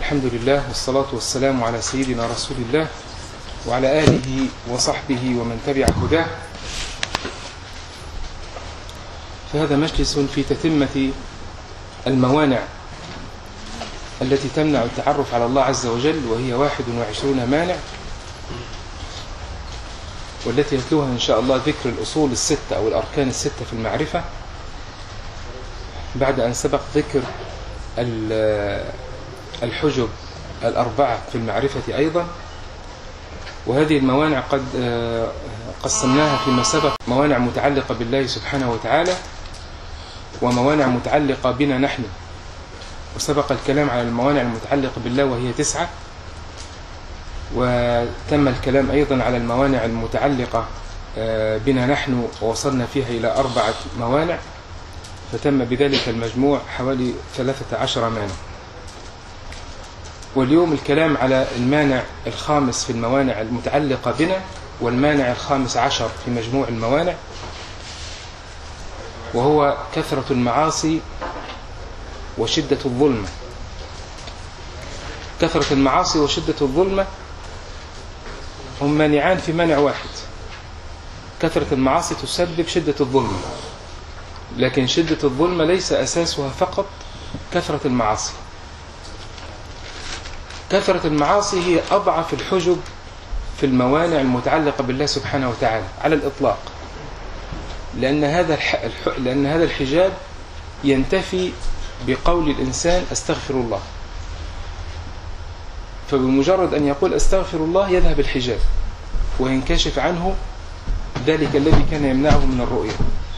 الحمد لله والصلاة والسلام على سيدنا رسول الله وعلى آله وصحبه ومن تبع هداه فهذا مجلس في تتمة الموانع التي تمنع التعرف على الله عز وجل وهي واحد وعشرون مانع والتي يتلوها إن شاء الله ذكر الأصول الستة أو الأركان الستة في المعرفة بعد أن سبق ذكر الحجب الأربعة في المعرفة أيضا وهذه الموانع قد قسمناها فيما سبق موانع متعلقة بالله سبحانه وتعالى وموانع متعلقة بنا نحن وسبق الكلام على الموانع المتعلقة بالله وهي تسعة وتم الكلام أيضا على الموانع المتعلقة بنا نحن ووصلنا فيها إلى أربعة موانع فتم بذلك المجموع حوالي ثلاثة عشر مانع واليوم الكلام على المانع الخامس في الموانع المتعلقة بنا والمانع الخامس عشر في مجموع الموانع وهو كثرة المعاصي وشدة الظلمة كثرة المعاصي وشدة الظلمة هم مانعان في مانع واحد كثرة المعاصي تسبب شدة الظلمة لكن شدة الظلمة ليس أساسها فقط كثرة المعاصي كثرة المعاصي هي أضعف الحجب في الموانع المتعلقة بالله سبحانه وتعالى على الإطلاق لأن هذا الح... لأن هذا الحجاب ينتفي بقول الإنسان أستغفر الله فبمجرد أن يقول أستغفر الله يذهب الحجاب وينكشف عنه ذلك الذي كان يمنعه من الرؤية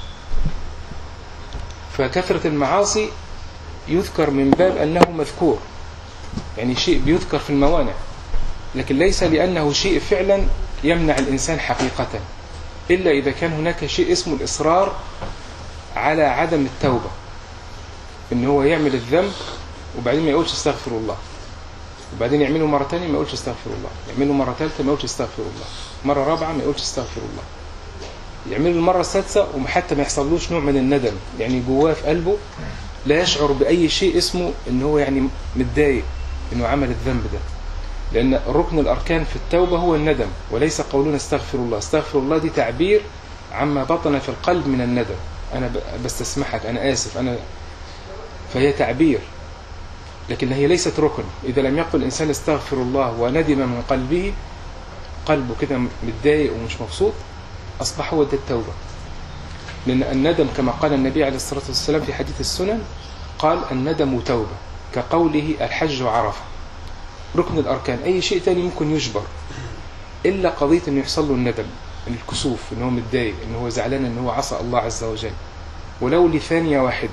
فكثرة المعاصي يذكر من باب أنه مذكور يعني شيء بيذكر في الموانع لكن ليس لأنه شيء فعلا يمنع الإنسان حقيقة إلا إذا كان هناك شيء اسمه الإصرار على عدم التوبة إن هو يعمل الذنب وبعدين ما يقولش استغفر الله وبعدين يعمله مرة تانية ما يقولش استغفر الله يعمله مرة ثالثة ما يقولش استغفر الله مرة رابعة ما يقولش استغفر الله يعمله المرة السادسة وحتى ما يحصلوش نوع من الندم يعني جواه في قلبه لا يشعر بأي شيء اسمه ان هو يعني متضايق انه عمل الذنب ده لأن ركن الأركان في التوبة هو الندم وليس قولنا استغفر الله استغفر الله دي تعبير عما بطن في القلب من الندم أنا بستسمحك أنا آسف أنا فهي تعبير لكن هي ليست ركن إذا لم يقل الإنسان استغفر الله وندم من قلبه قلبه كده متضايق ومش مبسوط أصبح هو ده التوبة لأن الندم كما قال النبي عليه الصلاة والسلام في حديث السنن قال الندم توبة كقوله الحج عرفة ركن الأركان أي شيء تاني ممكن يجبر إلا قضية أنه يحصل له الندم الكسوف أنه متضايق أنه هو زعلان أنه عصى الله عز وجل ولو لثانية واحدة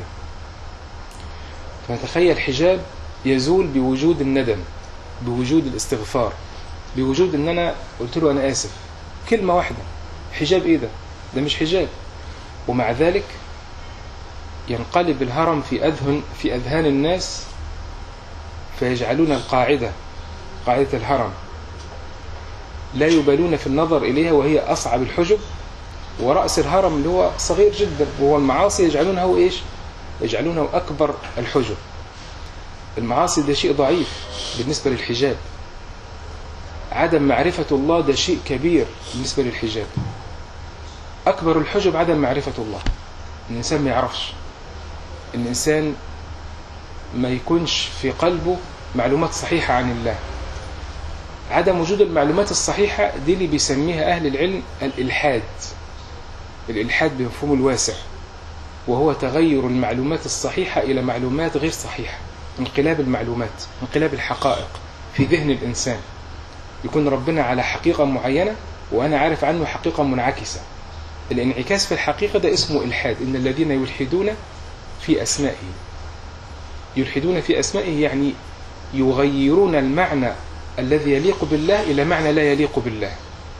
فتخيل حجاب يزول بوجود الندم بوجود الاستغفار بوجود ان انا قلت له انا اسف كلمة واحدة حجاب ايه ده ده مش حجاب ومع ذلك ينقلب الهرم في أذهن في أذهان الناس فيجعلون القاعدة قاعدة الهرم لا يبالون في النظر إليها وهي أصعب الحجب ورأس الهرم اللي هو صغير جدا وهو المعاصي يجعلونه إيش يجعلونه أكبر الحجب المعاصي ده شيء ضعيف بالنسبة للحجاب عدم معرفة الله ده شيء كبير بالنسبة للحجاب أكبر الحجب عدم معرفة الله الإنسان ما يعرفش الإنسان ما يكونش في قلبه معلومات صحيحة عن الله عدم وجود المعلومات الصحيحة دي اللي بيسميها أهل العلم الإلحاد الإلحاد بمفهوم الواسع وهو تغير المعلومات الصحيحة إلى معلومات غير صحيحة انقلاب المعلومات انقلاب الحقائق في ذهن الإنسان يكون ربنا على حقيقة معينة وأنا عارف عنه حقيقة منعكسة الانعكاس في الحقيقة ده اسمه إلحاد إن الذين يلحدون في أسمائه يلحدون في أسمائه يعني يغيرون المعنى الذي يليق بالله إلى معنى لا يليق بالله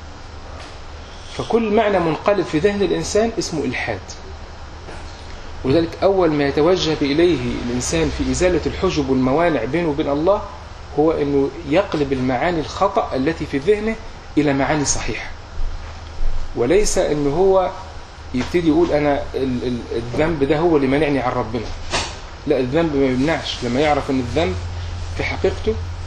فكل معنى منقلب في ذهن الإنسان اسمه إلحاد ولذلك أول ما يتوجه إليه الإنسان في إزالة الحجب والموانع بينه وبين الله هو أنه يقلب المعاني الخطأ التي في ذهنه إلى معاني صحيحة وليس أنه هو يبتدي يقول أنا الذنب ده هو اللي منعني عن ربنا لا الذنب ما يمنعش لما يعرف أن الذنب في حقيقته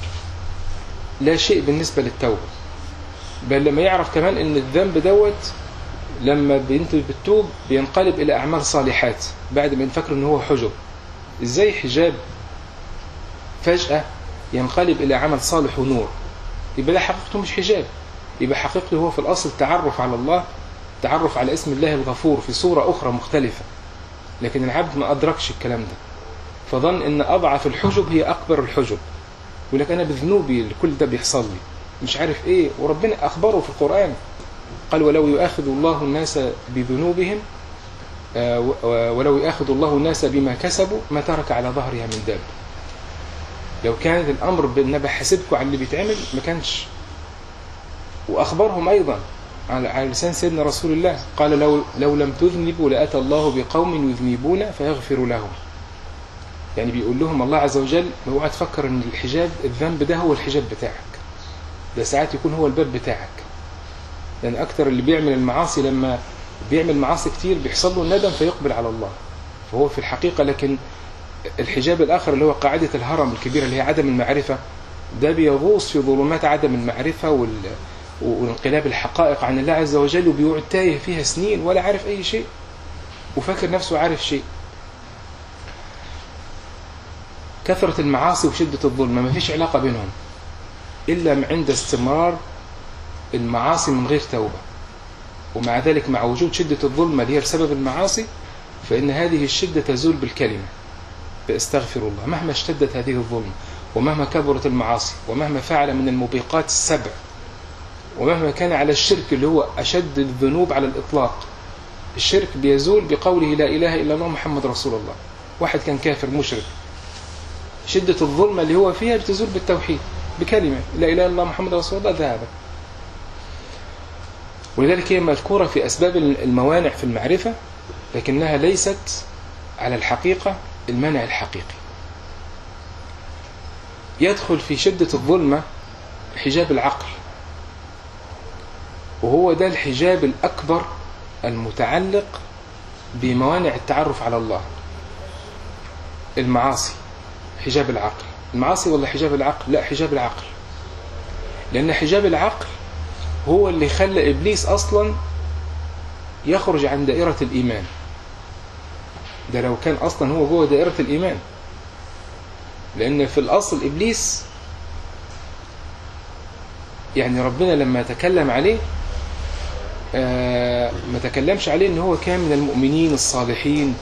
لا شيء بالنسبة للتوبة بل لما يعرف كمان ان الذنب دوت لما بنت بتتوب بينقلب الى اعمال صالحات بعد ما ينفكر ان هو حجب ازاي حجاب فجأة ينقلب الى عمل صالح ونور يبقى ده حقيقته مش حجاب يبقى حقيقته هو في الاصل تعرف على الله تعرف على اسم الله الغفور في صورة اخرى مختلفة لكن العبد ما ادركش الكلام ده فظن ان اضعف الحجب هي اكبر الحجب يقول لك انا بذنوبي كل ده بيحصل لي مش عارف ايه وربنا اخبره في القرآن قال ولو يؤاخذ الله الناس بذنوبهم آه ولو يؤاخذ الله الناس بما كسبوا ما ترك على ظهرها من داب لو كان الامر بان بحاسبكم على اللي بيتعمل ما كانش واخبرهم ايضا على على لسان سيدنا رسول الله قال لو لو لم تذنبوا لاتى الله بقوم يذنبون فيغفر لهم يعني بيقول لهم الله عز وجل اوعى تفكر ان الحجاب الذنب ده هو الحجاب بتاعك ده ساعات يكون هو الباب بتاعك لان اكتر اللي بيعمل المعاصي لما بيعمل معاصي كتير بيحصل له الندم فيقبل على الله فهو في الحقيقة لكن الحجاب الآخر اللي هو قاعدة الهرم الكبيرة اللي هي عدم المعرفة ده بيغوص في ظلمات عدم المعرفة وال... وانقلاب الحقائق عن الله عز وجل وبيقعد تايه فيها سنين ولا عارف أي شيء وفاكر نفسه عارف شيء كثرة المعاصي وشدة الظلم ما فيش علاقة بينهم إلا عند استمرار المعاصي من غير توبة ومع ذلك مع وجود شدة الظلمة اللي هي بسبب المعاصي فإن هذه الشدة تزول بالكلمة فاستغفر الله مهما اشتدت هذه الظلمة ومهما كبرت المعاصي ومهما فعل من الموبقات السبع ومهما كان على الشرك اللي هو أشد الذنوب على الإطلاق الشرك بيزول بقوله لا إله إلا الله محمد رسول الله واحد كان كافر مشرك شدة الظلمة اللي هو فيها بتزول بالتوحيد بكلمة لا إله إلا الله محمد رسول الله ذهب ولذلك هي مذكورة في أسباب الموانع في المعرفة لكنها ليست على الحقيقة المانع الحقيقي يدخل في شدة الظلمة حجاب العقل وهو ده الحجاب الأكبر المتعلق بموانع التعرف على الله المعاصي حجاب العقل المعاصي ولا حجاب العقل لا حجاب العقل لأن حجاب العقل هو اللي خلى إبليس أصلا يخرج عن دائرة الإيمان ده لو كان أصلا هو جوه دائرة الإيمان لأن في الأصل إبليس يعني ربنا لما تكلم عليه آه ما تكلمش عليه ان هو كان من المؤمنين الصالحين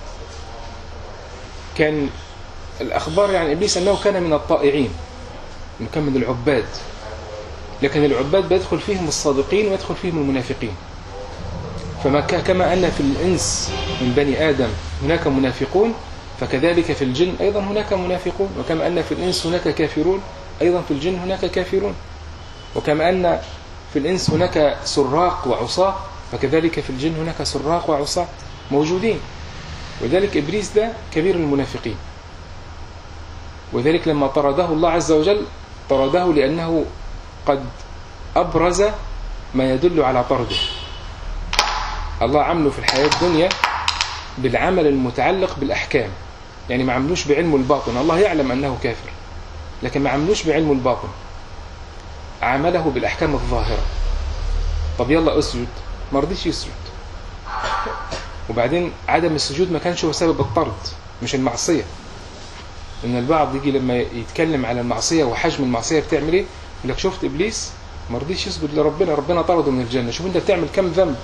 كان الأخبار يعني إبليس أنه كان من الطائعين أنه كان من العباد لكن العباد بيدخل فيهم الصادقين ويدخل فيهم المنافقين فما كما أن في الإنس من بني آدم هناك منافقون فكذلك في الجن أيضا هناك منافقون وكما أن في الإنس هناك كافرون أيضا في الجن هناك كافرون وكما أن في الإنس هناك سراق وعصاة فكذلك في الجن هناك سراق وعصاة موجودين وذلك إبليس ده كبير المنافقين وذلك لما طرده الله عز وجل طرده لأنه قد أبرز ما يدل على طرده الله عمله في الحياة الدنيا بالعمل المتعلق بالأحكام يعني ما عملوش بعلم الباطن الله يعلم أنه كافر لكن ما عملوش بعلم الباطن عمله بالأحكام الظاهرة طب يلا أسجد ما رضيش يسجد وبعدين عدم السجود ما كانش هو سبب الطرد مش المعصية ان البعض يجي لما يتكلم على المعصية وحجم المعصية بتعمل ايه يقول لك شفت ابليس ما رضيش يسجد لربنا ربنا طرده من الجنة شوف انت بتعمل كم ذنب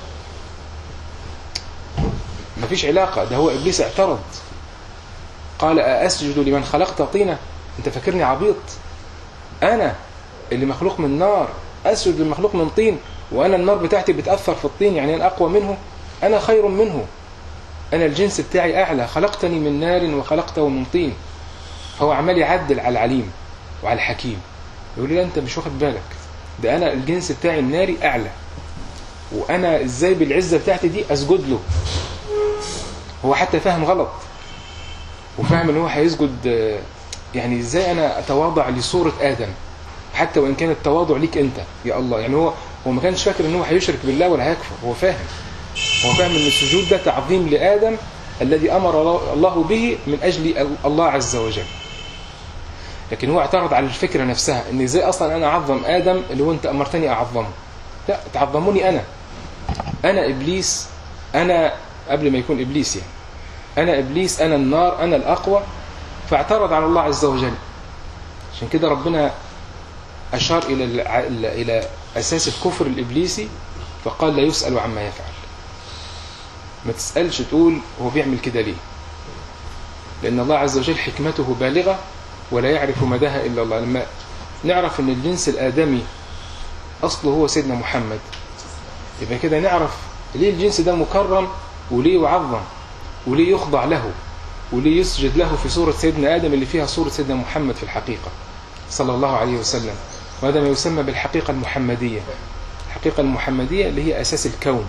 مفيش علاقة ده هو ابليس اعترض قال أسجد لمن خلقت طينة انت فاكرني عبيط انا اللي مخلوق من نار اسجد للمخلوق من طين وانا النار بتاعتي بتأثر في الطين يعني انا اقوى منه انا خير منه انا الجنس بتاعي اعلى خلقتني من نار وخلقته من طين هو عمال يعدل على العليم وعلى الحكيم يقول لي لا انت مش واخد بالك ده انا الجنس بتاعي الناري اعلى وانا ازاي بالعزه بتاعتي دي اسجد له هو حتى فاهم غلط وفاهم ان هو هيسجد يعني ازاي انا اتواضع لصوره ادم حتى وان كان التواضع ليك انت يا الله يعني هو هو ما كانش فاكر ان هو هيشرك بالله ولا هيكفر هو فاهم هو فاهم ان السجود ده تعظيم لادم الذي امر الله به من اجل الله عز وجل لكن هو اعترض على الفكرة نفسها ان ازاي اصلا انا اعظم ادم اللي هو انت امرتني اعظمه لا تعظموني انا انا ابليس انا قبل ما يكون ابليس يعني انا ابليس انا النار انا الاقوى فاعترض على الله عز وجل عشان كده ربنا اشار الى الع- الى اساس الكفر الابليسي فقال لا يسأل عما يفعل ما تسألش تقول هو بيعمل كده ليه لأن الله عز وجل حكمته بالغة ولا يعرف مداها إلا الله لما نعرف أن الجنس الآدمي أصله هو سيدنا محمد يبقى كده نعرف ليه الجنس ده مكرم وليه يعظم وليه يخضع له وليه يسجد له في صورة سيدنا آدم اللي فيها صورة سيدنا محمد في الحقيقة صلى الله عليه وسلم وهذا ما يسمى بالحقيقة المحمدية الحقيقة المحمدية اللي هي أساس الكون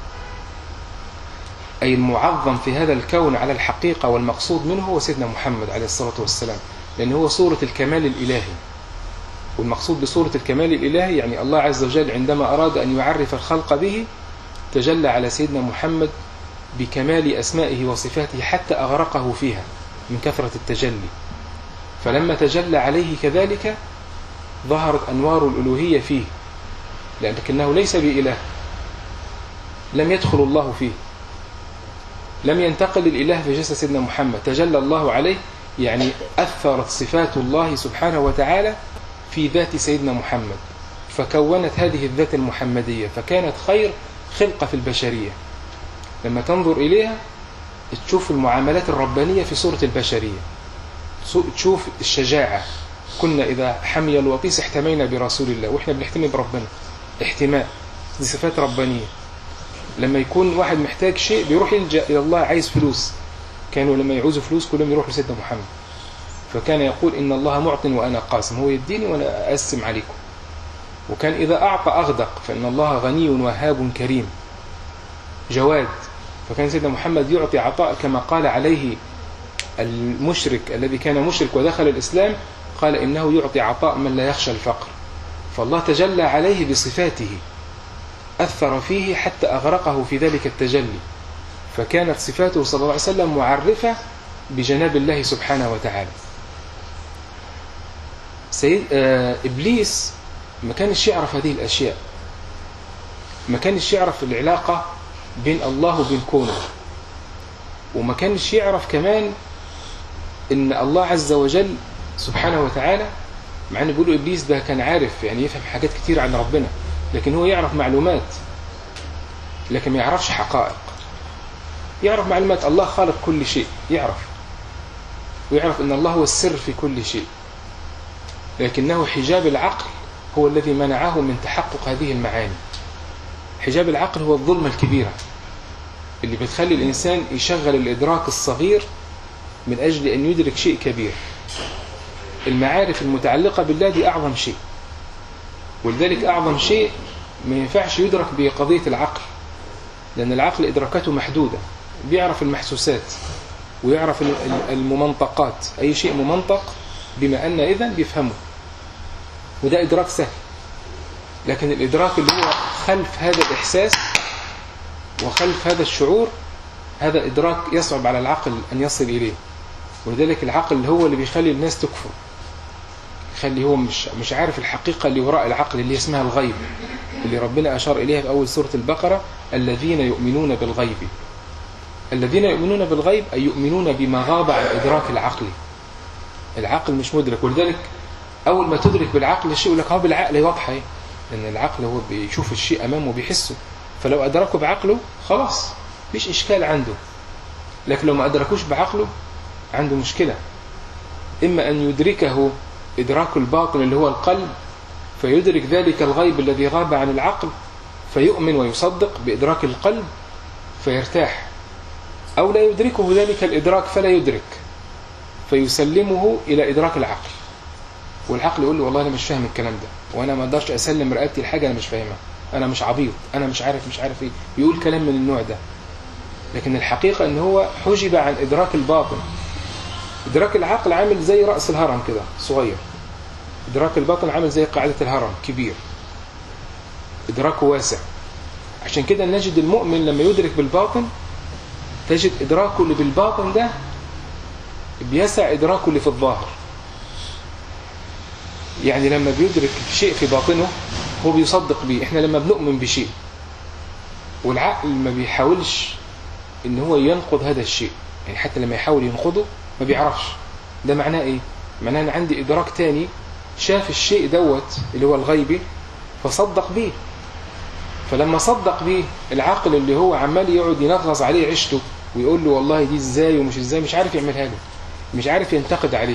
أي المعظم في هذا الكون على الحقيقة والمقصود منه هو سيدنا محمد عليه الصلاة والسلام لأن هو صورة الكمال الإلهي والمقصود بصورة الكمال الإلهي يعني الله عز وجل عندما أراد أن يعرف الخلق به تجلى على سيدنا محمد بكمال أسمائه وصفاته حتى أغرقه فيها من كثرة التجلي فلما تجلى عليه كذلك ظهرت أنوار الألوهية فيه لكنه ليس بإله لم يدخل الله فيه لم ينتقل الإله في جسد سيدنا محمد تجلى الله عليه يعني أثرت صفات الله سبحانه وتعالى في ذات سيدنا محمد فكونت هذه الذات المحمدية فكانت خير خلقة في البشرية لما تنظر إليها تشوف المعاملات الربانية في صورة البشرية تشوف الشجاعة كنا إذا حمي الوطيس احتمينا برسول الله وإحنا بنحتمي بربنا احتماء دي صفات ربانية لما يكون واحد محتاج شيء بيروح يلجأ إلى الله عايز فلوس كانوا لما يعوزوا فلوس كلهم يروحوا لسيدنا محمد فكان يقول إن الله معط وأنا قاسم هو يديني وأنا أقسم عليكم وكان إذا أعطى أغدق فإن الله غني وهاب كريم جواد فكان سيدنا محمد يعطي عطاء كما قال عليه المشرك الذي كان مشرك ودخل الإسلام قال إنه يعطي عطاء من لا يخشى الفقر فالله تجلى عليه بصفاته أثر فيه حتى أغرقه في ذلك التجلي فكانت صفاته صلى الله عليه وسلم معرفة بجناب الله سبحانه وتعالى سيد آه إبليس ما كانش يعرف هذه الأشياء ما كانش يعرف العلاقة بين الله وبين كونه وما كانش يعرف كمان ان الله عز وجل سبحانه وتعالى مع ان بيقولوا ابليس ده كان عارف يعني يفهم حاجات كتير عن ربنا لكن هو يعرف معلومات لكن ما يعرفش حقائق يعرف معلومات الله خالق كل شيء يعرف ويعرف ان الله هو السر في كل شيء لكنه حجاب العقل هو الذي منعه من تحقق هذه المعاني حجاب العقل هو الظلمة الكبيرة اللي بتخلي الإنسان يشغل الإدراك الصغير من أجل أن يدرك شيء كبير المعارف المتعلقة بالله دي أعظم شيء ولذلك أعظم شيء ما ينفعش يدرك بقضية العقل لأن العقل إدراكاته محدودة بيعرف المحسوسات ويعرف الممنطقات أي شيء ممنطق بما أن إذن بيفهمه وده إدراك سهل لكن الإدراك اللي هو خلف هذا الإحساس وخلف هذا الشعور هذا إدراك يصعب على العقل أن يصل إليه ولذلك العقل هو اللي بيخلي الناس تكفر يخلي هو مش مش عارف الحقيقة اللي وراء العقل اللي اسمها الغيب اللي ربنا أشار إليها في أول سورة البقرة الذين يؤمنون بالغيب الذين يؤمنون بالغيب أي يؤمنون بما غاب عن إدراك العقل العقل مش مدرك ولذلك أول ما تدرك بالعقل الشيء يقول لك هو بالعقل واضحة اهي لأن العقل هو بيشوف الشيء أمامه وبيحسه فلو أدركه بعقله خلاص مفيش إشكال عنده لكن لو ما أدركوش بعقله عنده مشكلة إما أن يدركه إدراك الباطن اللي هو القلب فيدرك ذلك الغيب الذي غاب عن العقل فيؤمن ويصدق بإدراك القلب فيرتاح أو لا يدركه ذلك الإدراك فلا يدرك فيسلمه إلى إدراك العقل والعقل يقول له والله أنا مش فاهم الكلام ده وأنا ما أقدرش أسلم رقبتي لحاجة أنا مش فاهمها أنا مش عبيط أنا مش عارف مش عارف إيه يقول كلام من النوع ده لكن الحقيقة أن هو حجب عن إدراك الباطن إدراك العقل عامل زي رأس الهرم كده صغير إدراك الباطن عامل زي قاعدة الهرم كبير إدراكه واسع عشان كده نجد المؤمن لما يدرك بالباطن تجد إدراكه اللي بالباطن ده بيسع إدراكه اللي في الظاهر يعني لما بيدرك شيء في باطنه هو بيصدق بيه احنا لما بنؤمن بشيء والعقل ما بيحاولش ان هو ينقض هذا الشيء يعني حتى لما يحاول ينقضه ما بيعرفش ده معناه ايه معناه ان عندي ادراك تاني شاف الشيء دوت اللي هو الغيبي فصدق بيه فلما صدق بيه العقل اللي هو عمال يقعد ينغص عليه عيشته ويقول له والله دي ازاي ومش ازاي مش عارف يعملها له مش عارف ينتقد عليه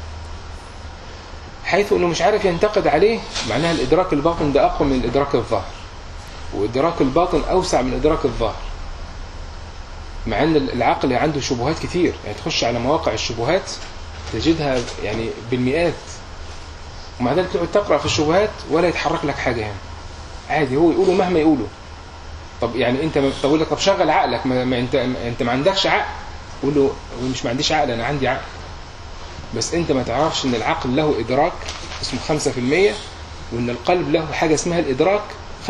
حيث انه مش عارف ينتقد عليه معناها الادراك الباطن ده اقوى من الادراك الظاهر وادراك الباطن اوسع من ادراك الظاهر مع ان العقل عنده شبهات كتير يعني تخش على مواقع الشبهات تجدها يعني بالمئات ومع ذلك تقعد تقرا في الشبهات ولا يتحرك لك حاجه يعني عادي هو يقوله مهما يقوله طب يعني انت تقول لك طب شغل عقلك ما, ما انت ما انت ما عندكش عقل قول له مش ما عنديش عقل انا عندي عقل بس انت ما تعرفش ان العقل له ادراك اسمه 5% وان القلب له حاجه اسمها الادراك 95%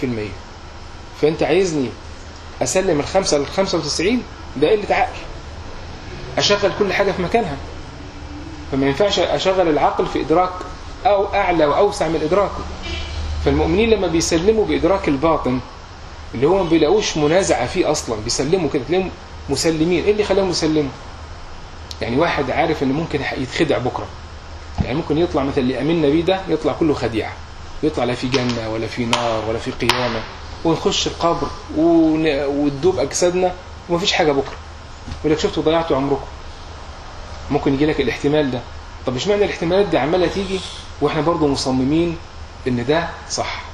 فانت عايزني اسلم الخمسة لل 95 ده قله عقل اشغل كل حاجه في مكانها فما ينفعش اشغل العقل في ادراك او اعلى واوسع من ادراكه فالمؤمنين لما بيسلموا بادراك الباطن اللي هو ما بيلاقوش منازعه فيه اصلا بيسلموا كده تلاقيهم مسلمين ايه اللي خلاهم يسلموا يعني واحد عارف ان ممكن يتخدع بكره يعني ممكن يطلع مثل اللي امنا بيه ده يطلع كله خديعه يطلع لا في جنه ولا في نار ولا في قيامه ونخش القبر وتدوب اجسادنا ومفيش حاجه بكره يقول لك شفتوا ضيعتوا عمركم ممكن يجي لك الاحتمال ده طب مش معنى الاحتمالات دي عماله تيجي واحنا برضه مصممين ان ده صح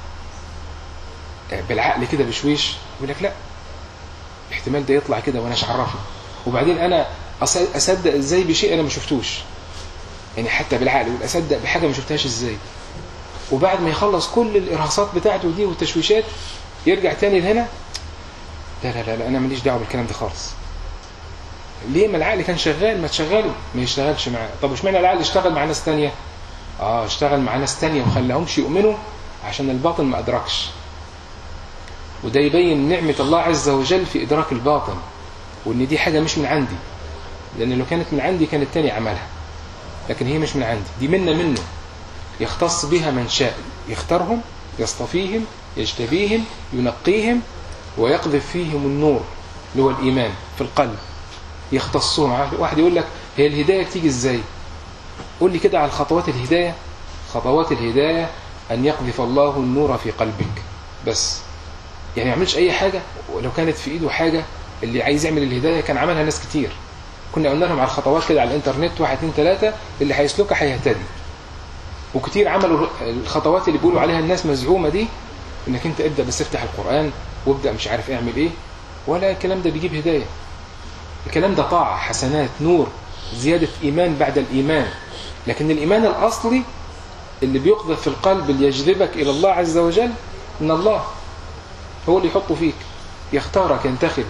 بالعقل كده بشويش يقول لك لا الاحتمال ده يطلع كده وانا عرفني وبعدين انا اصدق ازاي بشيء انا ما شفتوش يعني حتى بالعقل يقول اصدق بحاجه ما شفتهاش ازاي وبعد ما يخلص كل الارهاصات بتاعته دي والتشويشات يرجع تاني لهنا لا لا لا, لا انا ماليش دعوه بالكلام ده خالص ليه ما العقل كان شغال ما تشغله ما يشتغلش معاه طب مش معنى العقل اشتغل مع ناس تانية اه اشتغل مع ناس تانية وخلاهمش يؤمنوا عشان الباطن ما ادركش وده يبين نعمة الله عز وجل في إدراك الباطن وإن دي حاجة مش من عندي لأن لو كانت من عندي كان التاني عملها لكن هي مش من عندي دي منا منه يختص بها من شاء يختارهم يصطفيهم يجتبيهم ينقيهم ويقذف فيهم النور اللي هو الإيمان في القلب يختصهم واحد يقول لك هي الهداية تيجي ازاي قول لي كده على خطوات الهداية خطوات الهداية أن يقذف الله النور في قلبك بس يعني ما يعملش أي حاجة ولو كانت في إيده حاجة اللي عايز يعمل الهداية كان عملها ناس كتير كنا قلنا لهم على الخطوات كده على الانترنت واحد اتنين تلاتة اللي هيسلكها هيهتدي وكتير عملوا الخطوات اللي بيقولوا عليها الناس مزعومة دي انك انت ابدأ بس افتح القرآن وابدأ مش عارف اعمل ايه ولا الكلام ده بيجيب هداية الكلام ده طاعة حسنات نور زيادة إيمان بعد الإيمان لكن الإيمان الأصلي اللي بيقذف في القلب اللي يجذبك إلى الله عز وجل من الله هو اللي يحطه فيك يختارك ينتخبك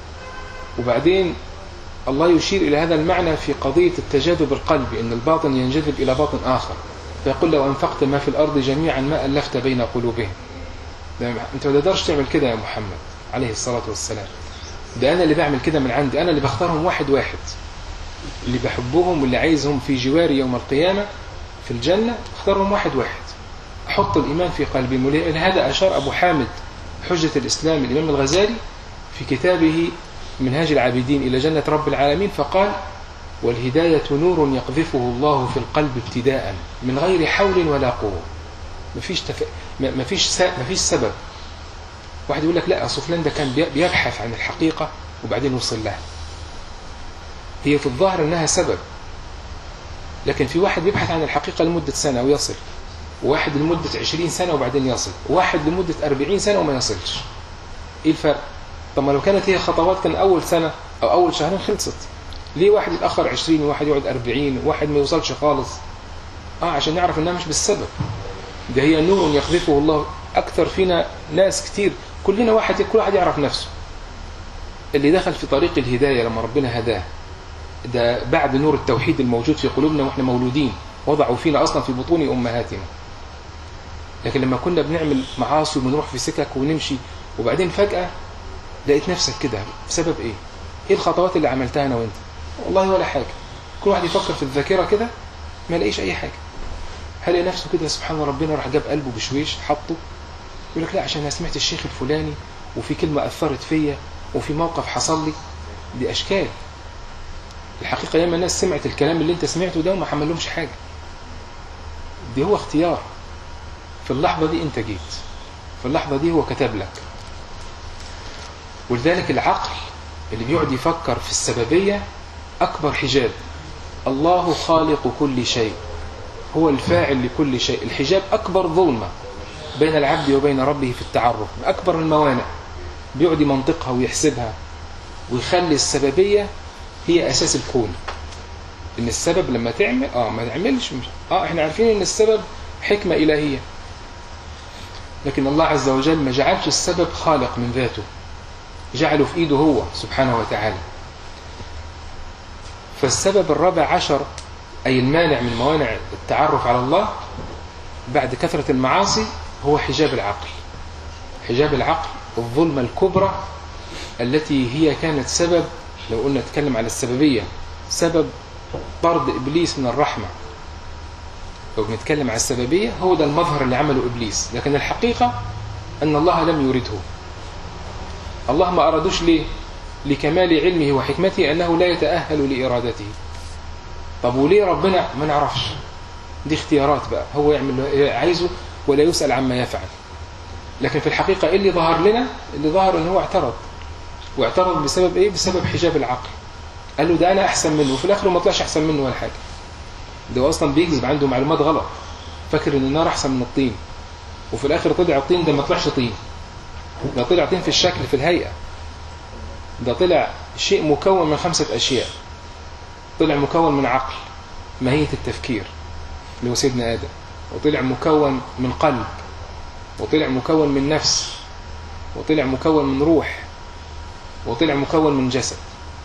وبعدين الله يشير إلى هذا المعنى في قضية التجاذب القلبي إن الباطن ينجذب إلى باطن آخر فيقول لو أنفقت ما في الأرض جميعا ما ألفت بين قلوبهم أنت ما تقدرش تعمل كده يا محمد عليه الصلاة والسلام ده أنا اللي بعمل كده من عندي أنا اللي بختارهم واحد واحد اللي بحبهم واللي عايزهم في جواري يوم القيامة في الجنة اختارهم واحد واحد أحط الإيمان في قلبي لهذا أشار أبو حامد حجة الإسلام الإمام الغزالي في كتابه منهاج العابدين إلى جنة رب العالمين فقال والهداية نور يقذفه الله في القلب ابتداء من غير حول ولا قوة مفيش, تف... مفيش, س... مفيش سبب واحد يقول لك لا أصل فلان ده كان بيبحث عن الحقيقة وبعدين وصل لها هي في الظاهر انها سبب لكن في واحد بيبحث عن الحقيقة لمدة سنة ويصل وواحد لمدة 20 سنة وبعدين يصل وواحد لمدة 40 سنة وما يصلش ايه الفرق طب ما لو كانت هي خطوات كان اول سنة او اول شهرين خلصت ليه واحد يتأخر 20 وواحد يقعد 40 وواحد ما يوصلش خالص اه عشان نعرف انها مش بالسبب ده هي نور يقذفه الله اكثر فينا ناس كتير كلنا واحد كل واحد يعرف نفسه اللي دخل في طريق الهداية لما ربنا هداه ده بعد نور التوحيد الموجود في قلوبنا واحنا مولودين وضعوا فينا اصلا في بطون امهاتنا لكن لما كنا بنعمل معاصي وبنروح في سكك ونمشي وبعدين فجأة لقيت نفسك كده بسبب ايه ايه الخطوات اللي عملتها انا وانت والله ولا حاجة كل واحد يفكر في الذاكرة كده ما لاقيش اي حاجة هلاقي نفسه كده سبحان ربنا راح جاب قلبه بشويش حطه يقول لك لا عشان انا سمعت الشيخ الفلاني وفي كلمة أثرت فيا وفي موقف حصل لي دي أشكال الحقيقة ياما الناس سمعت الكلام اللي انت سمعته ده وما حملهمش حاجة دي هو اختيار في اللحظة دي انت جيت في اللحظة دي هو كتب لك ولذلك العقل اللي بيقعد يفكر في السببية أكبر حجاب الله خالق كل شيء هو الفاعل لكل شيء الحجاب أكبر ظلمة بين العبد وبين ربه في التعرف أكبر الموانع بيقعد يمنطقها ويحسبها ويخلي السببية هي أساس الكون إن السبب لما تعمل آه ما تعملش مش آه إحنا عارفين إن السبب حكمة إلهية لكن الله عز وجل ما جعلش السبب خالق من ذاته جعله في إيده هو سبحانه وتعالى فالسبب الرابع عشر أي المانع من موانع التعرف على الله بعد كثرة المعاصي هو حجاب العقل حجاب العقل الظلمة الكبرى التي هي كانت سبب لو قلنا نتكلم على السببية سبب طرد إبليس من الرحمة لو بنتكلم على السببية هو ده المظهر اللي عمله إبليس لكن الحقيقة أن الله لم يرده الله ما أرادوش ليه لكمال علمه وحكمته أنه لا يتأهل لإرادته طب وليه ربنا ما نعرفش دي اختيارات بقى هو يعمل اللي عايزه ولا يسأل عما يفعل لكن في الحقيقة إيه اللي ظهر لنا اللي ظهر ان هو اعترض واعترض بسبب ايه بسبب حجاب العقل قال له ده انا احسن منه وفي الاخر ما طلعش احسن منه ولا حاجة ده هو اصلا بيكذب عنده معلومات غلط فاكر ان النار احسن من الطين وفي الاخر طلع الطين ده ما طلعش طين ده طلع طين في الشكل في الهيئة ده طلع شيء مكون من خمسة اشياء طلع مكون من عقل ماهية التفكير اللي هو سيدنا آدم وطلع مكون من قلب وطلع مكون من نفس وطلع مكون من روح وطلع مكون من جسد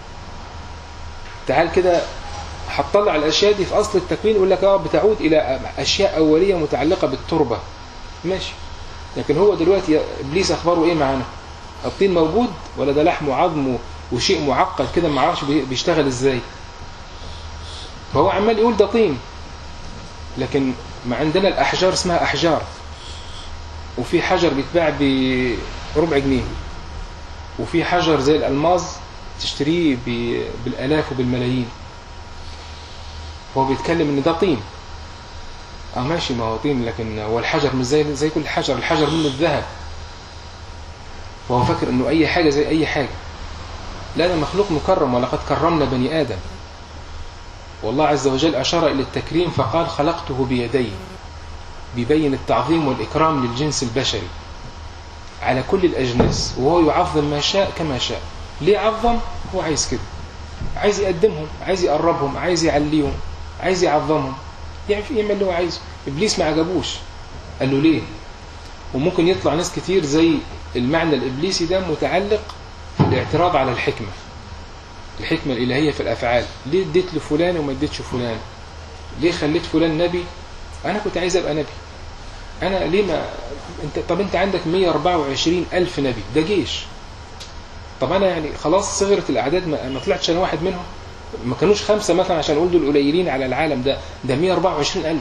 تعال كده هتطلع الأشياء دي في أصل التكوين يقول لك اه بتعود إلى أشياء أولية متعلقة بالتربة ماشي لكن هو دلوقتي إبليس أخباره إيه معانا الطين موجود ولا ده لحم وعظم وشيء معقد كده ما عرفش بيشتغل إزاي فهو عمال يقول ده طين لكن ما عندنا الأحجار اسمها أحجار وفي حجر بيتباع بربع جنيه وفي حجر زي الألماظ تشتريه بالآلاف وبالملايين فهو بيتكلم ان ده طين اه ماشي ما هو طين لكن هو الحجر مش زي زي كل حجر الحجر منه الذهب وهو فاكر انه اي حاجة زي اي حاجة لا ده مخلوق مكرم ولقد كرمنا بني آدم والله عز وجل أشار إلى التكريم فقال خلقته بيدي بيبين التعظيم والإكرام للجنس البشري على كل الأجناس وهو يعظم ما شاء كما شاء ليه عظم هو عايز كده عايز يقدمهم عايز يقربهم عايز يعليهم عايز يعظمهم يعني يعمل اللي هو عايزه إبليس ما عجبوش قال له ليه وممكن يطلع ناس كتير زي المعنى الإبليسي ده متعلق في الاعتراض على الحكمة الحكمة الإلهية في الأفعال ليه اديت لفلان وما اديتش فلان ليه خليت فلان نبي أنا كنت عايز أبقى نبي أنا ليه ما انت طب أنت عندك 124 ألف نبي ده جيش طب أنا يعني خلاص صغرت الأعداد ما, ما طلعتش أنا واحد منهم ما كانوش خمسة مثلا عشان أقول دول قليلين على العالم ده ده 124 ألف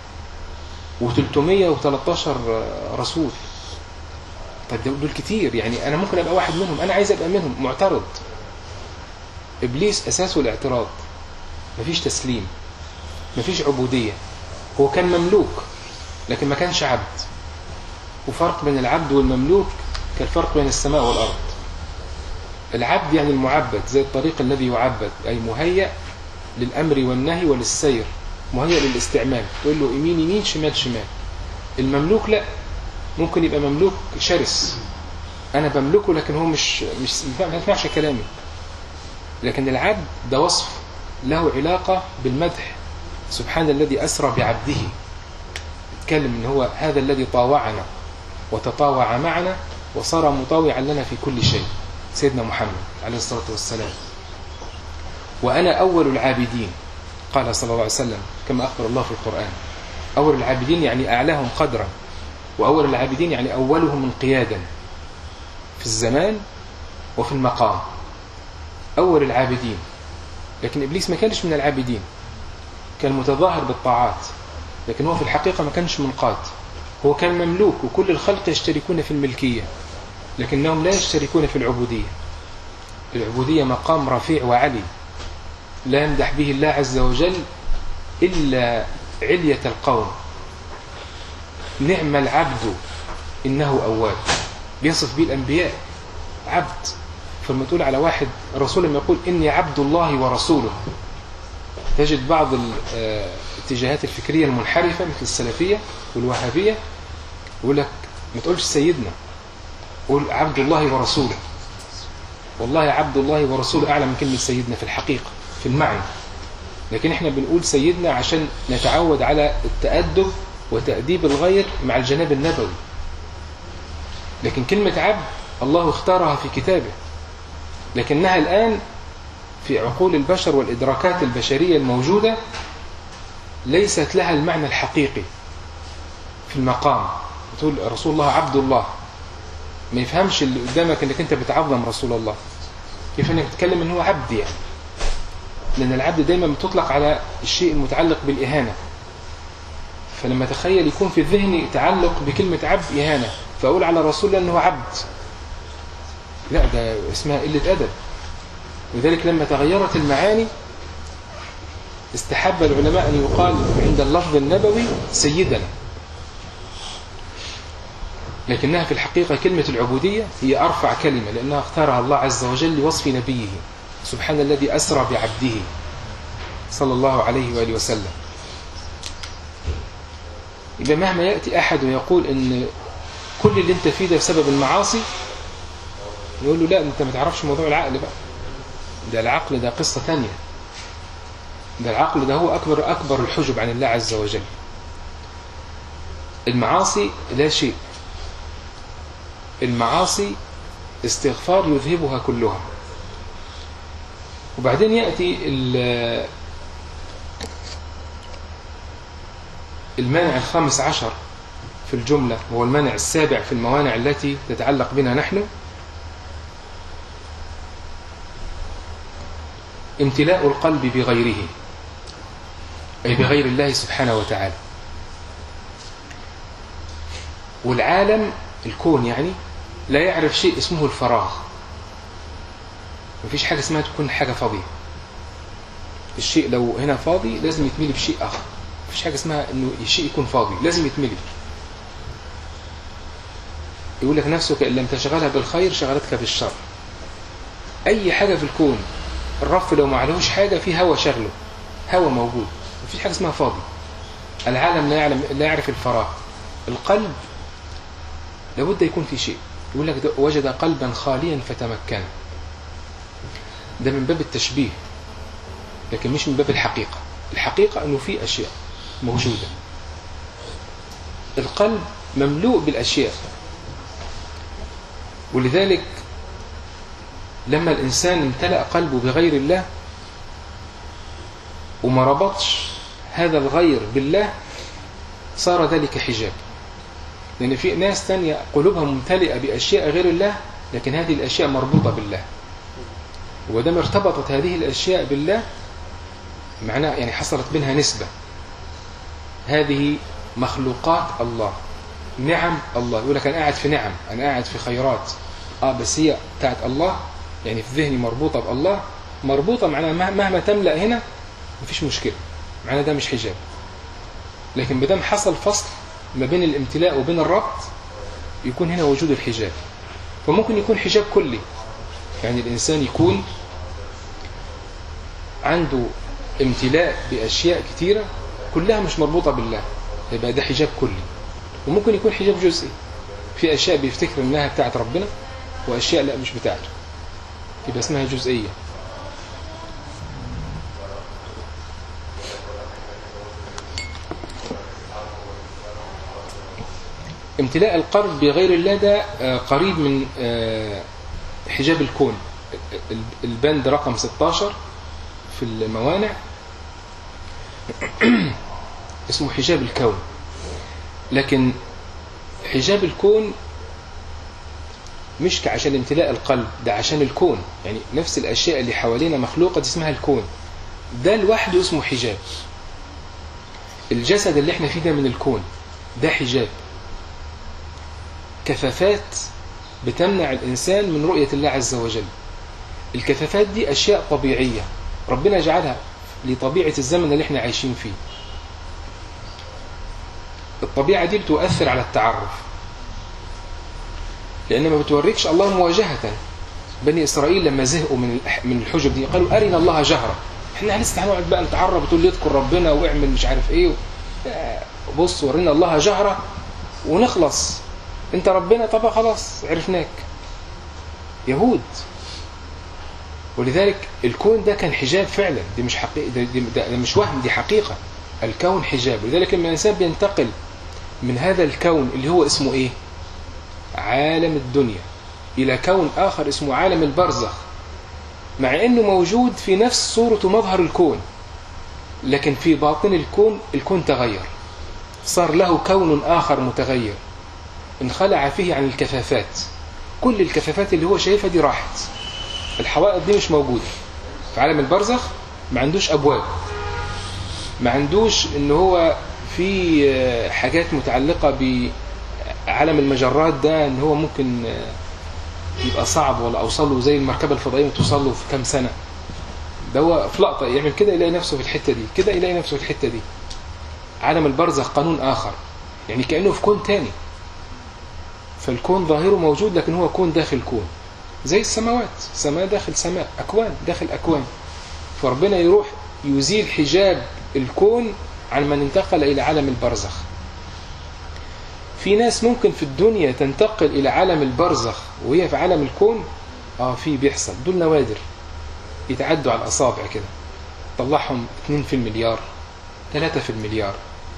و313 رسول طب دول كتير يعني أنا ممكن أبقى واحد منهم أنا عايز أبقى منهم معترض إبليس أساسه الاعتراض مفيش تسليم مفيش عبودية هو كان مملوك لكن ما كانش عبد وفرق بين العبد والمملوك كالفرق بين السماء والأرض العبد يعني المعبد زي الطريق الذي يعبد أي مهيأ للأمر والنهي وللسير مهيأ للاستعمال تقول له يمين يمين شمال شمال المملوك لا ممكن يبقى مملوك شرس أنا بملكه لكن هو مش مش ما يسمعش كلامي لكن العبد ده وصف له علاقة بالمدح سبحان الذي أسرى بعبده اتكلم ان هو هذا الذي طاوعنا وتطاوع معنا وصار مطاوعا لنا في كل شيء سيدنا محمد عليه الصلاة والسلام وأنا أول العابدين قال صلى الله عليه وسلم كما أخبر الله في القرآن أول العابدين يعني أعلاهم قدرا وأول العابدين يعني أولهم انقيادا في الزمان وفي المقام أول العابدين لكن إبليس ما كانش من العابدين كان متظاهر بالطاعات لكن هو في الحقيقة ما كانش منقاد هو كان مملوك وكل الخلق يشتركون في الملكية لكنهم لا يشتركون في العبودية العبودية مقام رفيع وعلي لا يمدح به الله عز وجل إلا علية القوم نعم العبد إنه أواب بيصف به الأنبياء عبد فلما تقول على واحد رسول لما يقول إني عبد الله ورسوله تجد بعض الاتجاهات الفكرية المنحرفة مثل السلفية والوهابية يقول لك ما تقولش سيدنا قول عبد الله ورسوله والله عبد الله ورسوله أعلى من كلمة سيدنا في الحقيقة في المعنى لكن احنا بنقول سيدنا عشان نتعود على التأدب وتأديب الغير مع الجناب النبوي لكن كلمة عبد الله اختارها في كتابه لكنها الآن في عقول البشر والإدراكات البشرية الموجودة ليست لها المعنى الحقيقي في المقام تقول رسول الله عبد الله ما يفهمش اللي قدامك انك انت بتعظم رسول الله كيف انك تتكلم ان هو عبد يعني لان العبد دايما بتطلق على الشيء المتعلق بالاهانه فلما تخيل يكون في الذهن تعلق بكلمه عبد اهانه فاقول على رسول الله انه عبد لا ده اسمها قله ادب لذلك لما تغيرت المعاني استحب العلماء ان يقال عند اللفظ النبوي سيدنا لكنها في الحقيقة كلمة العبودية هي أرفع كلمة لأنها اختارها الله عز وجل لوصف نبيه سبحان الذي أسرى بعبده صلى الله عليه وآله وسلم يبقى مهما يأتي أحد ويقول أن كل اللي انت فيه ده بسبب المعاصي يقول له لا انت ما تعرفش موضوع العقل بقى ده العقل ده قصة تانية ده العقل ده هو أكبر أكبر الحجب عن الله عز وجل المعاصي لا شيء المعاصي استغفار يذهبها كلها وبعدين يأتي المانع الخامس عشر في الجملة وهو المانع السابع في الموانع التي تتعلق بنا نحن امتلاء القلب بغيره أي بغير الله سبحانه وتعالى والعالم الكون يعني لا يعرف شيء اسمه الفراغ مفيش حاجة اسمها تكون حاجة فاضية الشيء لو هنا فاضي لازم يتملي بشيء آخر مفيش حاجة اسمها انه الشيء يكون فاضي لازم يتملي يقول لك نفسك إن لم تشغلها بالخير شغلتك بالشر أي حاجة في الكون الرف لو ما عليهوش حاجة في هوا شغله هوا موجود مفيش حاجة اسمها فاضي العالم لا يعلم لا يعرف الفراغ القلب لابد يكون في شيء يقول لك وجد قلبا خاليا فتمكن ده من باب التشبيه لكن مش من باب الحقيقة الحقيقة أنه في أشياء موجودة القلب مملوء بالأشياء ولذلك لما الإنسان امتلأ قلبه بغير الله وما ربطش هذا الغير بالله صار ذلك حجاب لأن في ناس تانية قلوبها ممتلئة بأشياء غير الله لكن هذه الأشياء مربوطة بالله ودام ارتبطت هذه الأشياء بالله معناه يعني حصلت بينها نسبة هذه مخلوقات الله نعم الله يقول لك أنا قاعد في نعم أنا قاعد في خيرات آه بس هي بتاعت الله يعني في ذهني مربوطة بالله مربوطة معناها مهما تملأ هنا مفيش مشكلة معناها ده مش حجاب لكن بدام حصل فصل ما بين الامتلاء وبين الربط يكون هنا وجود الحجاب فممكن يكون حجاب كلي يعني الإنسان يكون عنده امتلاء بأشياء كتيرة كلها مش مربوطة بالله يبقى ده حجاب كلي وممكن يكون حجاب جزئي في أشياء بيفتكر إنها بتاعت ربنا وأشياء لا مش بتاعته يبقى اسمها جزئية امتلاء القلب بغير الله ده قريب من حجاب الكون البند رقم 16 في الموانع اسمه حجاب الكون لكن حجاب الكون مش عشان امتلاء القلب ده عشان الكون يعني نفس الأشياء اللي حوالينا مخلوقة دي اسمها الكون ده لوحده اسمه حجاب الجسد اللي احنا فيه ده من الكون ده حجاب كفافات بتمنع الإنسان من رؤية الله عز وجل الكفافات دي أشياء طبيعية ربنا جعلها لطبيعة الزمن اللي احنا عايشين فيه الطبيعة دي بتؤثر على التعرف لأن ما بتوريكش الله مواجهة بني إسرائيل لما زهقوا من من الحجب دي قالوا أرنا الله جهرة احنا لسه هنقعد بقى نتعرف وتقول لي اذكر ربنا واعمل مش عارف ايه بص ورينا الله جهرة ونخلص انت ربنا طب خلاص عرفناك يهود ولذلك الكون ده كان حجاب فعلا دي مش حقيقة ده, ده, ده مش وهم دي حقيقة الكون حجاب ولذلك لما الإنسان بينتقل من هذا الكون اللي هو اسمه ايه عالم الدنيا إلى كون آخر اسمه عالم البرزخ مع أنه موجود في نفس صورة مظهر الكون لكن في باطن الكون الكون تغير صار له كون آخر متغير انخلع فيه عن الكفافات كل الكفافات اللي هو شايفها دي راحت الحوائط دي مش موجودة في عالم البرزخ ما عندوش أبواب ما عندوش ان هو في حاجات متعلقة بعالم المجرات ده ان هو ممكن يبقى صعب ولا اوصل له زي المركبة الفضائية توصل له في كام سنة ده هو في لقطة يعمل كده يلاقي نفسه في الحتة دي كده يلاقي نفسه في الحتة دي عالم البرزخ قانون آخر يعني كأنه في كون تاني فالكون ظاهره موجود لكن هو كون داخل كون زي السماوات سماء داخل سماء أكوان داخل أكوان فربنا يروح يزيل حجاب الكون عن من انتقل إلى عالم البرزخ في ناس ممكن في الدنيا تنتقل إلى عالم البرزخ وهي في عالم الكون آه في بيحصل دول نوادر يتعدوا على الأصابع كده طلعهم 2 في المليار 3 في المليار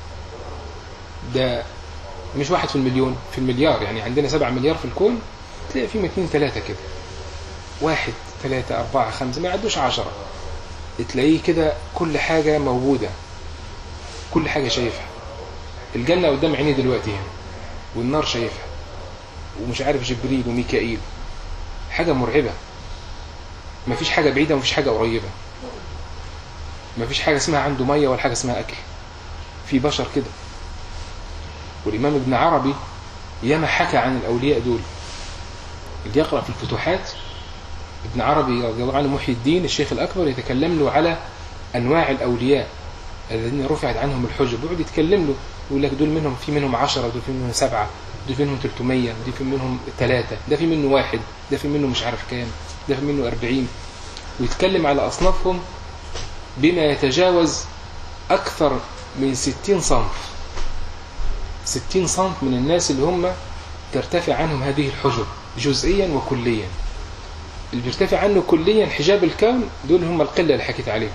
ده مش واحد في المليون في المليار يعني عندنا 7 مليار في الكون تلاقي فيهم 2 3 كده واحد ثلاثة أربعة خمسة ما يعدوش عشرة تلاقيه كده كل حاجة موجودة كل حاجة شايفها الجنة قدام عيني دلوقتي هنا والنار شايفها ومش عارف جبريل وميكائيل حاجة مرعبة مفيش حاجة بعيدة ومفيش حاجة قريبة مفيش حاجة اسمها عنده مية ولا حاجة اسمها أكل في بشر كده والإمام ابن عربي ياما حكى عن الأولياء دول اللي يقرأ في الفتوحات ابن عربي رضي الله عنه محي الدين الشيخ الأكبر يتكلم له على أنواع الأولياء الذين رفعت عنهم الحجب ويقعد يتكلم له يقول لك دول منهم في منهم عشرة دول في منهم سبعة دول في منهم 300 دول في منهم ثلاثة ده في منه واحد ده في منه مش عارف كام ده في منه 40 ويتكلم على أصنافهم بما يتجاوز أكثر من 60 صنف 60 صنف من الناس اللي هم ترتفع عنهم هذه الحجب جزئيا وكليا اللي بيرتفع عنه كليا حجاب الكون دول هم القلة اللي حكيت عليهم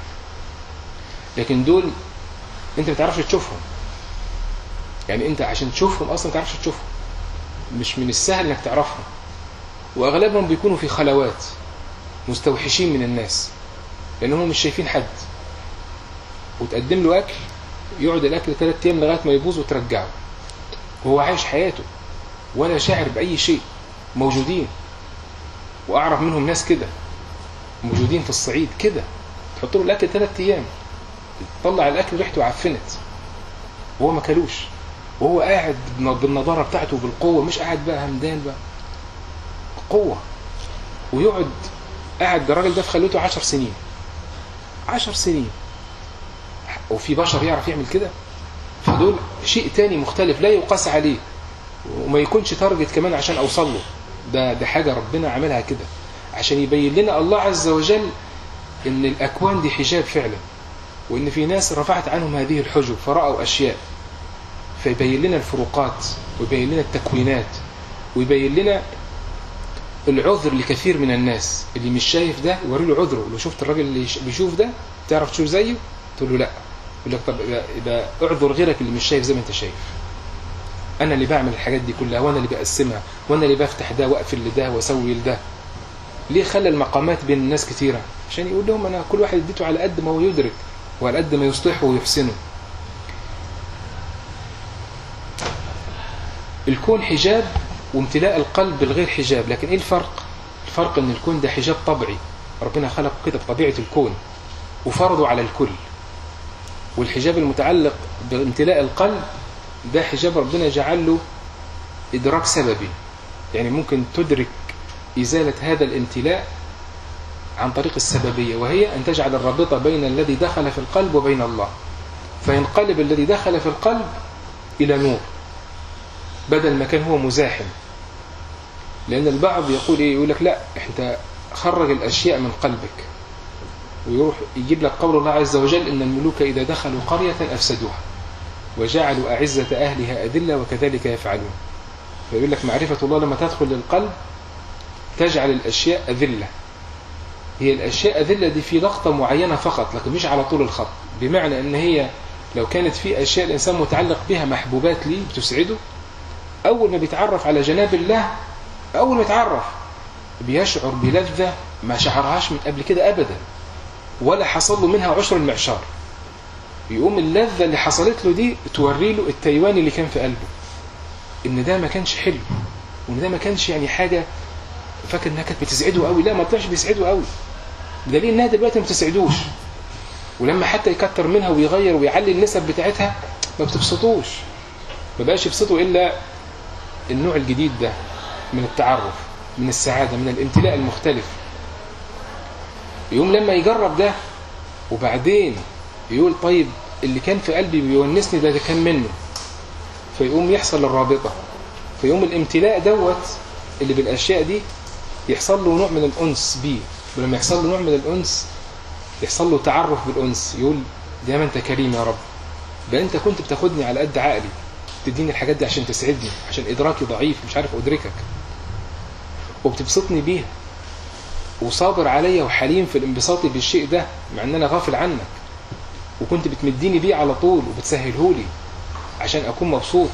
لكن دول انت ما تعرفش تشوفهم يعني انت عشان تشوفهم اصلا ما تعرفش تشوفهم مش من السهل انك تعرفهم واغلبهم بيكونوا في خلوات مستوحشين من الناس لانهم مش شايفين حد وتقدم له اكل يقعد الاكل ثلاث ايام لغايه ما يبوظ وترجعه وهو عايش حياته ولا شاعر باي شيء موجودين واعرف منهم ناس كده موجودين في الصعيد كده تحط له الاكل ثلاث ايام طلع الاكل ريحته عفنت وهو ما كلوش وهو قاعد بالنضاره بتاعته بالقوه مش قاعد بقى همدان بقى قوه ويقعد قاعد الراجل ده في خلوته عشر سنين عشر سنين وفي بشر يعرف يعمل كده فدول شيء تاني مختلف لا يقاس عليه وما يكونش تارجت كمان عشان اوصل له ده ده حاجه ربنا عملها كده عشان يبين لنا الله عز وجل ان الاكوان دي حجاب فعلا وان في ناس رفعت عنهم هذه الحجب فراوا اشياء فيبين لنا الفروقات ويبين لنا التكوينات ويبين لنا العذر لكثير من الناس اللي مش شايف ده يوري له عذره لو شفت الراجل اللي بيشوف ده تعرف تشوف زيه تقول له لا يقول لك طب يبقى اعذر غيرك اللي مش شايف زي ما انت شايف انا اللي بعمل الحاجات دي كلها وانا اللي بقسمها وانا اللي بفتح ده واقفل لده واسوي لده ليه خلى المقامات بين الناس كتيره عشان يقول لهم انا كل واحد اديته على قد ما هو يدرك وعلى قد ما يصلحه ويحسنه الكون حجاب وامتلاء القلب بالغير حجاب لكن ايه الفرق الفرق ان الكون ده حجاب طبيعي ربنا خلق كده بطبيعه الكون وفرضه على الكل والحجاب المتعلق بامتلاء القلب ده حجاب ربنا جعل له إدراك سببي يعني ممكن تدرك إزالة هذا الامتلاء عن طريق السببية وهي أن تجعل الرابطة بين الذي دخل في القلب وبين الله فينقلب الذي دخل في القلب إلى نور بدل ما كان هو مزاحم لأن البعض يقول إيه يقول لك لا أنت خرج الأشياء من قلبك ويروح يجيب لك قول الله عز وجل إن الملوك إذا دخلوا قرية أفسدوها وجعلوا أعزة أهلها أذلة وكذلك يفعلون فيقول لك معرفة الله لما تدخل للقلب تجعل الأشياء أذلة هي الأشياء أذلة دي في لقطة معينة فقط لكن مش على طول الخط بمعنى أن هي لو كانت في أشياء الإنسان متعلق بها محبوبات ليه بتسعده أول ما بيتعرف على جناب الله أول ما يتعرف بيشعر بلذة ما شعرهاش من قبل كده أبدا ولا حصل له منها عشر المعشار يقوم اللذة اللي حصلت له دي توري له التايواني اللي كان في قلبه ان ده ما كانش حلو وان ده ما كانش يعني حاجة فاكر انها كانت بتسعده قوي لا ما طلعش بيسعده قوي بدليل انها دلوقتي ما بتسعدوش ولما حتى يكتر منها ويغير ويعلي النسب بتاعتها ما بتبسطوش ما بقاش يبسطه الا النوع الجديد ده من التعرف من السعادة من الامتلاء المختلف يقوم لما يجرب ده وبعدين يقول طيب اللي كان في قلبي بيونسني ده, ده كان منه فيقوم يحصل الرابطة فيقوم الامتلاء دوت اللي بالأشياء دي يحصل له نوع من الأنس بيه ولما يحصل له نوع من الأنس يحصل له تعرف بالأنس يقول دايما أنت كريم يا رب بقى أنت كنت بتاخدني على قد عقلي تديني الحاجات دي عشان تسعدني عشان إدراكي ضعيف مش عارف أدركك وبتبسطني بيها وصابر عليا وحليم في الانبساط بالشيء ده مع ان انا غافل عنك وكنت بتمديني بيه على طول وبتسهلهولي عشان اكون مبسوط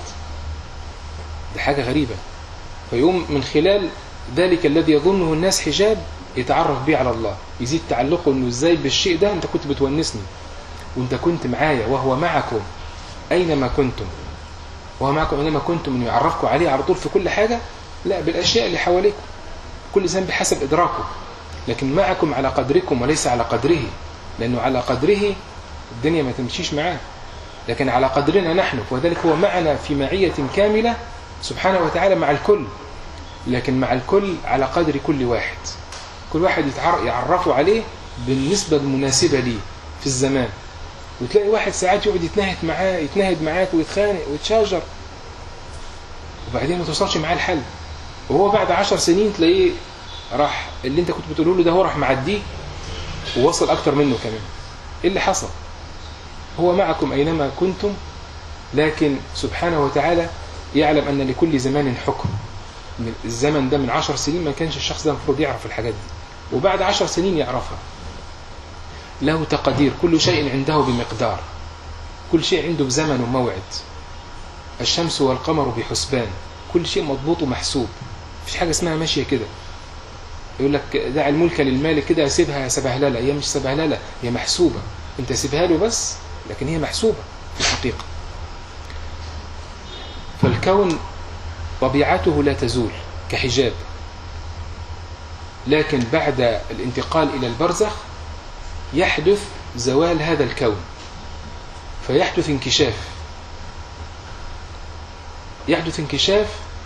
دي حاجة غريبة فيقوم من خلال ذلك الذي يظنه الناس حجاب يتعرف بيه على الله يزيد تعلقه انه ازاي بالشيء ده انت كنت بتونسني وانت كنت معايا وهو معكم اينما كنتم وهو معكم اينما كنتم انه يعرفكم عليه على طول في كل حاجة لا بالاشياء اللي حواليكم كل انسان بحسب ادراكه لكن معكم على قدركم وليس على قدره لانه على قدره الدنيا ما تمشيش معاه لكن على قدرنا نحن وذلك هو معنا في معية كاملة سبحانه وتعالى مع الكل لكن مع الكل على قدر كل واحد كل واحد يعرفه عليه بالنسبة المناسبة ليه في الزمان وتلاقي واحد ساعات يقعد يتنهد معاه يتنهد معاك ويتخانق ويتشاجر وبعدين ما توصلش معاه الحل وهو بعد عشر سنين تلاقيه راح اللي انت كنت بتقوله له ده هو راح معديه ووصل اكتر منه كمان ايه اللي حصل هو معكم اينما كنتم لكن سبحانه وتعالى يعلم ان لكل زمان حكم من الزمن ده من عشر سنين ما كانش الشخص ده المفروض يعرف الحاجات دي وبعد عشر سنين يعرفها له تقدير كل شيء عنده بمقدار كل شيء عنده بزمن وموعد الشمس والقمر بحسبان كل شيء مضبوط ومحسوب مفيش حاجة اسمها ماشية كده يقول لك دع الملك للمالك كده سيبها سبهللة هي مش سبهللة هي محسوبة انت سيبها له بس لكن هي محسوبة في الحقيقة فالكون طبيعته لا تزول كحجاب لكن بعد الانتقال إلى البرزخ يحدث زوال هذا الكون فيحدث انكشاف يحدث انكشاف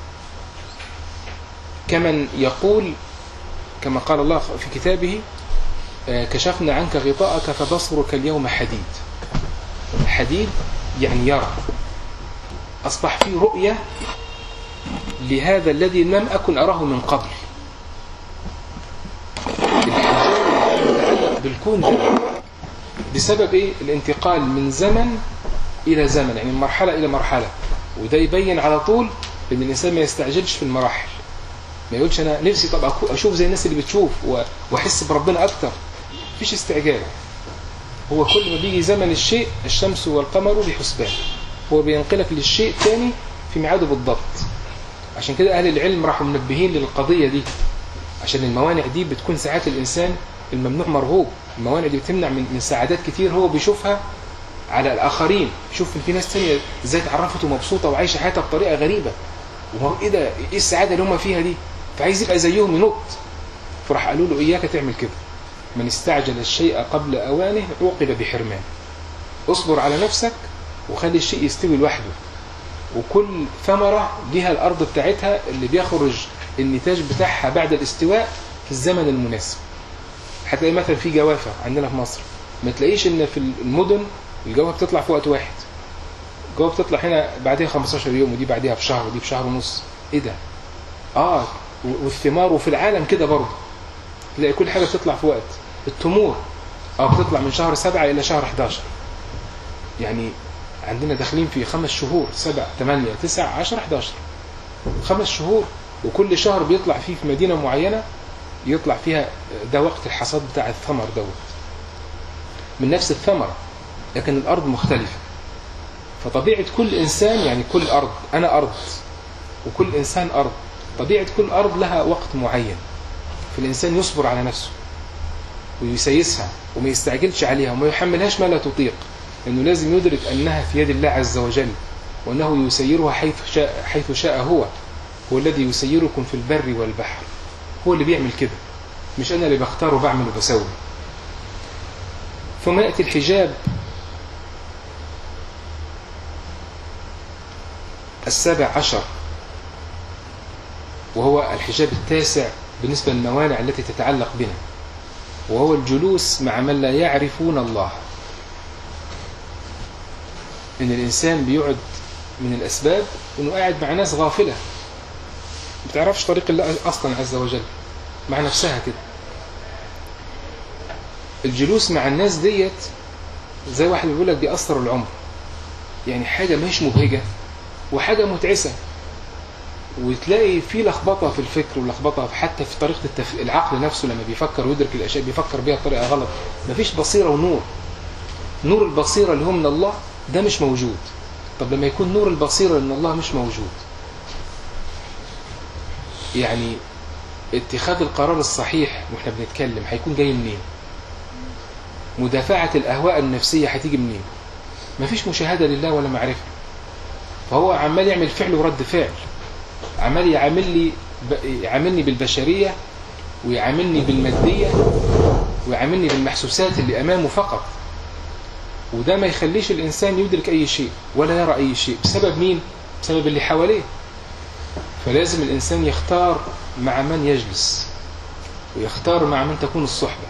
كمن يقول كما قال الله في كتابه كشفنا عنك غطاءك فبصرك اليوم حديد حديد يعني يرى أصبح في رؤية لهذا الذي لم أكن أراه من قبل الحجاب بالكون ده بسبب إيه؟ الانتقال من زمن إلى زمن يعني من مرحلة إلى مرحلة وده يبين على طول ان الانسان ما يستعجلش في المراحل ما يقولش انا نفسي طب اشوف زي الناس اللي بتشوف واحس بربنا اكتر مفيش استعجال هو كل ما بيجي زمن الشيء الشمس والقمر بحسبان هو بينقلك للشيء تاني في ميعاده بالضبط عشان كده اهل العلم راحوا منبهين للقضيه دي عشان الموانع دي بتكون ساعات الانسان الممنوع مرغوب الموانع دي بتمنع من من سعادات كتير هو بيشوفها على الآخرين شوف إن في ناس تانية ازاي اتعرفت ومبسوطة وعايشة حياتها بطريقة غريبة وهو ايه ده ايه السعادة اللي هم فيها دي فعايز يبقى زيهم ينط فراح قالوا له إياك تعمل كده من استعجل الشيء قبل أوانه عوقب بحرمان اصبر على نفسك وخلي الشيء يستوي لوحده وكل ثمرة ليها الأرض بتاعتها اللي بيخرج النتاج بتاعها بعد الاستواء في الزمن المناسب هتلاقي مثلا في جوافة عندنا في مصر ما تلاقيش ان في المدن الجوافة بتطلع في وقت واحد الجوافة بتطلع هنا بعدها 15 يوم ودي بعدها بشهر ودي بشهر ونص ايه ده اه والثمار وفي العالم كده برضه تلاقي كل حاجة بتطلع في وقت التمور اه بتطلع من شهر سبعة إلى شهر 11 يعني عندنا داخلين في خمس شهور سبع ثمانية تسع عشر 11 خمس شهور وكل شهر بيطلع فيه في مدينة معينة يطلع فيها ده وقت الحصاد بتاع الثمر دوت من نفس الثمرة لكن الأرض مختلفة فطبيعة كل إنسان يعني كل أرض أنا أرض وكل إنسان أرض طبيعة كل أرض لها وقت معين فالإنسان يصبر على نفسه ويسيسها وما يستعجلش عليها وما يحملهاش ما لا تطيق لأنه لازم يدرك أنها في يد الله عز وجل وأنه يسيرها حيث شاء, حيث شاء هو هو الذي يسيركم في البر والبحر هو اللي بيعمل كده مش أنا اللي بختار وبعمل وبسوي ثم يأتي الحجاب السابع عشر وهو الحجاب التاسع بالنسبة للموانع التي تتعلق بنا وهو الجلوس مع من لا يعرفون الله ان الانسان بيقعد من الاسباب انه قاعد مع ناس غافله ما بتعرفش طريق الله اصلا عز وجل مع نفسها كده الجلوس مع الناس ديت زي واحد بيقول لك دي اثر العمر يعني حاجه مش مبهجه وحاجه متعسه وتلاقي في لخبطه في الفكر ولخبطه حتى في طريقه التف... العقل نفسه لما بيفكر ويدرك الاشياء بيفكر بيها بطريقه غلط مفيش بصيره ونور نور البصيره اللي هو من الله ده مش موجود طب لما يكون نور البصيرة ان الله مش موجود يعني اتخاذ القرار الصحيح واحنا بنتكلم هيكون جاي منين مدافعة الأهواء النفسية هتيجي منين مفيش مشاهدة لله ولا معرفة فهو عمال يعمل فعل ورد فعل عمال يعامل لي يعاملني بالبشرية ويعاملني بالمادية ويعاملني بالمحسوسات اللي أمامه فقط وده ما يخليش الإنسان يدرك أي شيء ولا يرى أي شيء بسبب مين؟ بسبب اللي حواليه فلازم الإنسان يختار مع من يجلس ويختار مع من تكون الصحبة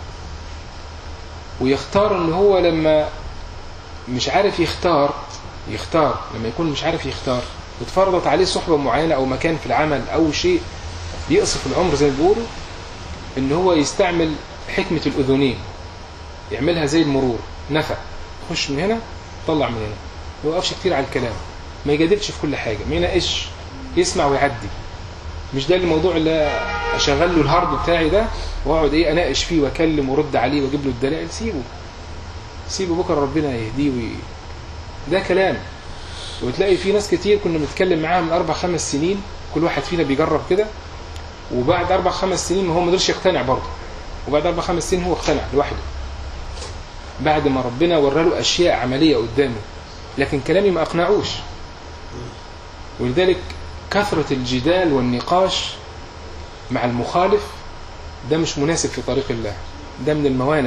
ويختار ان هو لما مش عارف يختار يختار لما يكون مش عارف يختار وتفرضت عليه صحبة معينة او مكان في العمل او شيء بيقصف العمر زي ما بيقولوا ان هو يستعمل حكمة الاذنين يعملها زي المرور نفق يخش من هنا طلع من هنا ما يوقفش كتير على الكلام ما يجادلش في كل حاجة ما يناقش يسمع ويعدي مش ده الموضوع اللي اشغل له الهارد بتاعي ده واقعد ايه اناقش فيه واكلم وارد عليه واجيب له الدلائل سيبه سيبه بكره ربنا يهديه وي... ده كلام وتلاقي في ناس كتير كنا بنتكلم معاهم من اربع خمس سنين كل واحد فينا بيجرب كده وبعد اربع خمس سنين ما هو ما قدرش يقتنع برضه وبعد اربع خمس سنين هو اقتنع لوحده بعد ما ربنا وراله اشياء عمليه قدامه لكن كلامي ما اقنعوش ولذلك كثرة الجدال والنقاش مع المخالف ده مش مناسب في طريق الله ده من الموانع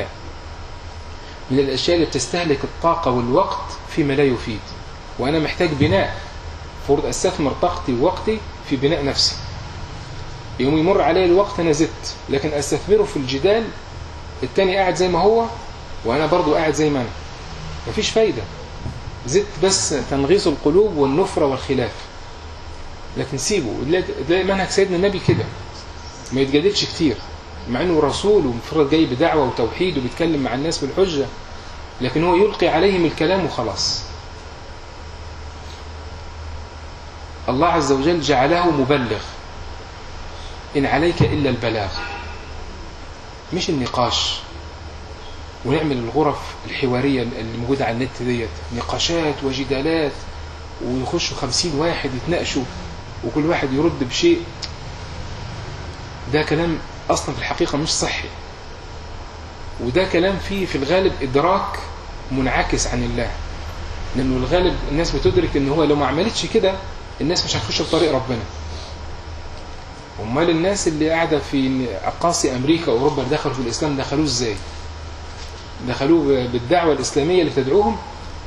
من الأشياء اللي بتستهلك الطاقة والوقت فيما لا يفيد وأنا محتاج بناء فرض أستثمر طاقتي ووقتي في بناء نفسي يوم يمر علي الوقت أنا زدت لكن أستثمره في الجدال التاني قاعد زي ما هو وأنا برضو قاعد زي ما أنا مفيش فايدة زدت بس تنغيص القلوب والنفرة والخلاف لكن سيبه تلاقي منهج سيدنا النبي كده ما يتجادلش كتير مع انه رسول ومفروض جاي بدعوه وتوحيد وبيتكلم مع الناس بالحجه لكن هو يلقي عليهم الكلام وخلاص الله عز وجل جعله مبلغ إن عليك إلا البلاغ مش النقاش ونعمل الغرف الحوارية اللي موجودة على النت ديت نقاشات وجدالات ويخشوا خمسين واحد يتناقشوا وكل واحد يرد بشيء ده كلام أصلا في الحقيقة مش صحي وده كلام فيه في الغالب إدراك منعكس عن الله لأنه الغالب الناس بتدرك إن هو لو ما عملتش كده الناس مش هتخش في طريق ربنا امال الناس اللي قاعدة في أقاصي أمريكا وأوروبا اللي دخلوا في الإسلام دخلوه إزاي دخلوه بالدعوة الإسلامية اللي تدعوهم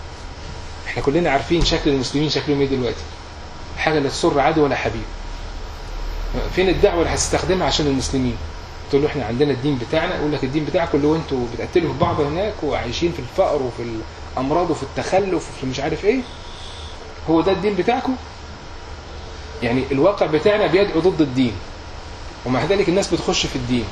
احنا كلنا عارفين شكل المسلمين شكلهم ايه دلوقتي حاجة لا تسر عدو ولا حبيب فين الدعوة اللي هتستخدمها عشان المسلمين تقول له احنا عندنا الدين بتاعنا يقول لك الدين بتاعكم اللي هو انتوا بتقتلوا في بعض هناك وعايشين في الفقر وفي الامراض وفي التخلف وفي مش عارف ايه هو ده الدين بتاعكم يعني الواقع بتاعنا بيدعو ضد الدين ومع ذلك الناس بتخش في الدين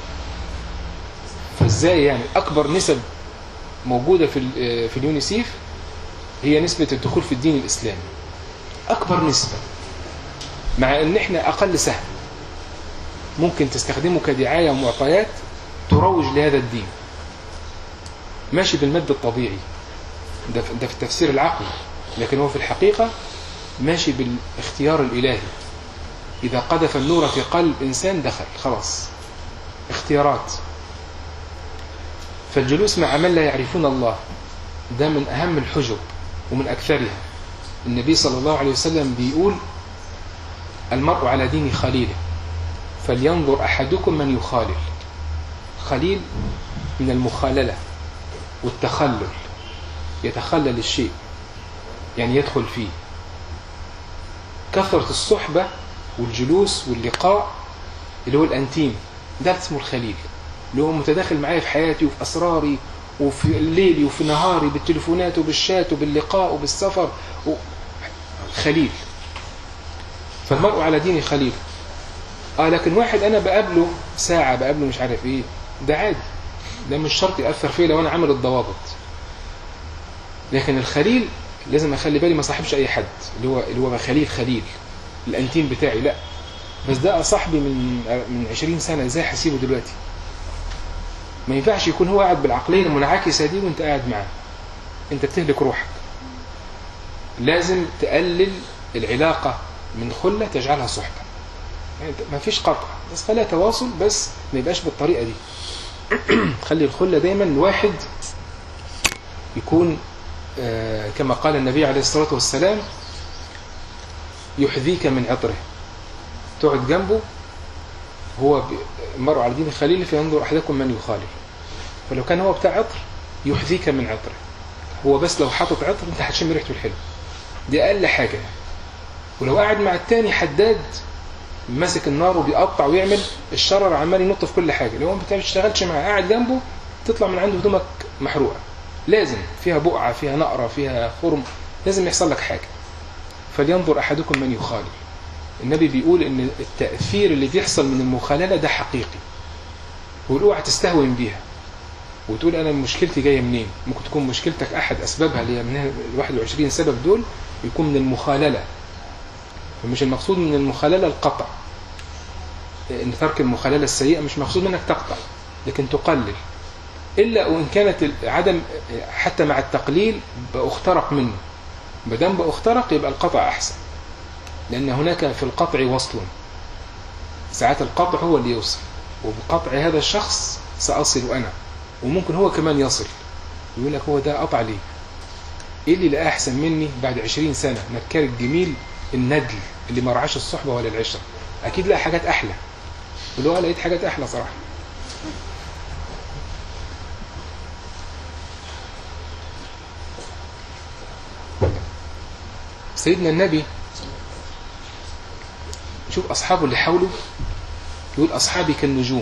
فازاي يعني اكبر نسب موجودة في ال- في اليونيسيف هي نسبة الدخول في الدين الاسلامي اكبر نسبة مع ان احنا اقل سهم ممكن تستخدمه كدعاية ومعطيات تروج لهذا الدين ماشي بالمد الطبيعي ده في- ده في التفسير العقلي لكن هو في الحقيقة ماشي بالاختيار الإلهي إذا قذف النور في قلب إنسان دخل خلاص اختيارات فالجلوس مع من لا يعرفون الله ده من أهم الحجب ومن أكثرها النبي صلى الله عليه وسلم بيقول المرء على دين خليله فلينظر أحدكم من يخالل خليل من المخاللة والتخلل يتخلل الشيء يعني يدخل فيه كثرة الصحبة والجلوس واللقاء اللي هو الأنتيم ده اسمه الخليل اللي هو متداخل معايا في حياتي وفي أسراري وفي ليلي وفي نهاري بالتليفونات وبالشات وباللقاء وبالسفر و... خليل فالمرء على دين خليل اه لكن واحد انا بقابله ساعة بقابله مش عارف ايه ده عادي ده مش شرط يأثر فيا لو انا عامل الضوابط لكن الخليل لازم اخلي بالي ما صاحبش اي حد اللي هو اللي هو خليل خليل الانتيم بتاعي لا بس ده صاحبي من من 20 سنة ازاي هسيبه دلوقتي ما ينفعش يكون هو قاعد بالعقلية المنعكسة دي وانت قاعد معاه انت بتهلك روحك لازم تقلل العلاقة من خلة تجعلها صحبة يعني ما فيش قطع بس خليها تواصل بس ما يبقاش بالطريقة دي خلي الخلة دايما واحد يكون آه كما قال النبي عليه الصلاة والسلام يحذيك من عطره تقعد جنبه هو المرء على دين خليل فينظر أحدكم من يخالف فلو كان هو بتاع عطر يحذيك من عطره هو بس لو حاطط عطر انت هتشم ريحته الحلو دي أقل حاجة ولو قاعد مع التاني حداد ماسك النار وبيقطع ويعمل الشرر عمال ينط في كل حاجة لو انت ما بتشتغلش معاه قاعد جنبه تطلع من عنده هدومك محروقة لازم فيها بقعة فيها نقرة فيها خرم لازم يحصل لك حاجة فلينظر أحدكم من يخالف النبي بيقول ان التأثير اللي بيحصل من المخاللة ده حقيقي واوعى تستهون بيها وتقول انا مشكلتي جايه منين ممكن تكون مشكلتك احد اسبابها اللي هي من ال 21 سبب دول يكون من المخالله فمش المقصود من المخالله القطع ان ترك المخالله السيئه مش مقصود منك تقطع لكن تقلل الا وان كانت عدم حتى مع التقليل باخترق منه ما دام باخترق يبقى القطع احسن لان هناك في القطع وصل ساعات القطع هو اللي يوصل وبقطع هذا الشخص ساصل انا وممكن هو كمان يصل يقول لك هو ده قطع ليه ايه اللي لقاه احسن مني بعد 20 سنه نكار الجميل الندل اللي ما رعاش الصحبه ولا العشره اكيد لقى حاجات احلى يقول له لقيت حاجات احلى صراحه سيدنا النبي شوف اصحابه اللي حوله يقول اصحابي كالنجوم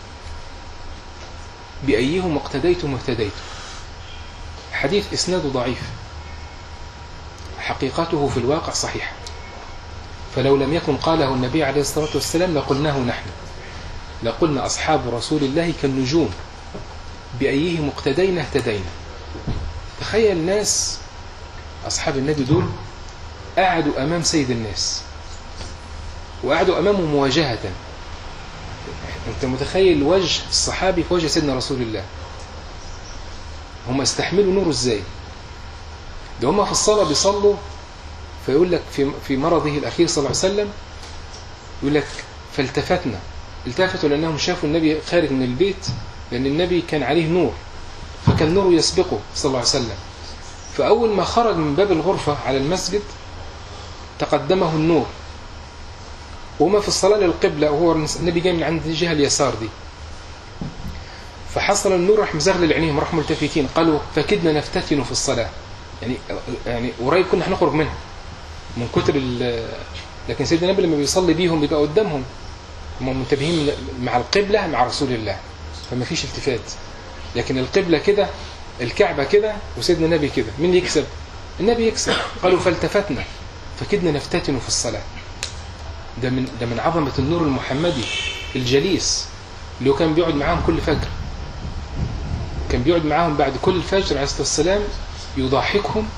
بأيهم اقتديتم اهتديتم حديث إسناده ضعيف حقيقته في الواقع صحيحة فلو لم يكن قاله النبي عليه الصلاة والسلام لقلناه نحن لقلنا أصحاب رسول الله كالنجوم بأيهم اقتدينا اهتدينا تخيل ناس أصحاب النبي دول قعدوا أمام سيد الناس وقعدوا أمامه مواجهة انت متخيل وجه الصحابي في وجه سيدنا رسول الله هم استحملوا نوره ازاي ده هم في الصلاة بيصلوا فيقول لك في في مرضه الأخير صلى الله عليه وسلم يقول لك فالتفتنا التفتوا لأنهم شافوا النبي خارج من البيت لأن النبي كان عليه نور فكان نوره يسبقه صلى الله عليه وسلم فأول ما خرج من باب الغرفة على المسجد تقدمه النور وهما في الصلاة للقبلة وهو النبي جاي من عند الجهة اليسار دي فحصل النور راح مزغلل عينيهم راح ملتفتين قالوا فكدنا نفتتن في الصلاة يعني يعني قريب كنا هنخرج منها من كتر ال لكن سيدنا النبي لما بيصلي بيهم بيبقى قدامهم هم منتبهين مع القبلة مع رسول الله فما فيش التفات لكن القبلة كده الكعبة كده وسيدنا النبي كده مين اللي يكسب النبي يكسب قالوا فالتفتنا فكدنا نفتتن في الصلاة ده من ده من عظمة النور المحمدي الجليس اللي هو كان بيقعد معاهم كل فجر كان بيقعد معاهم بعد كل الفجر عليه الصلاة والسلام يضحكهم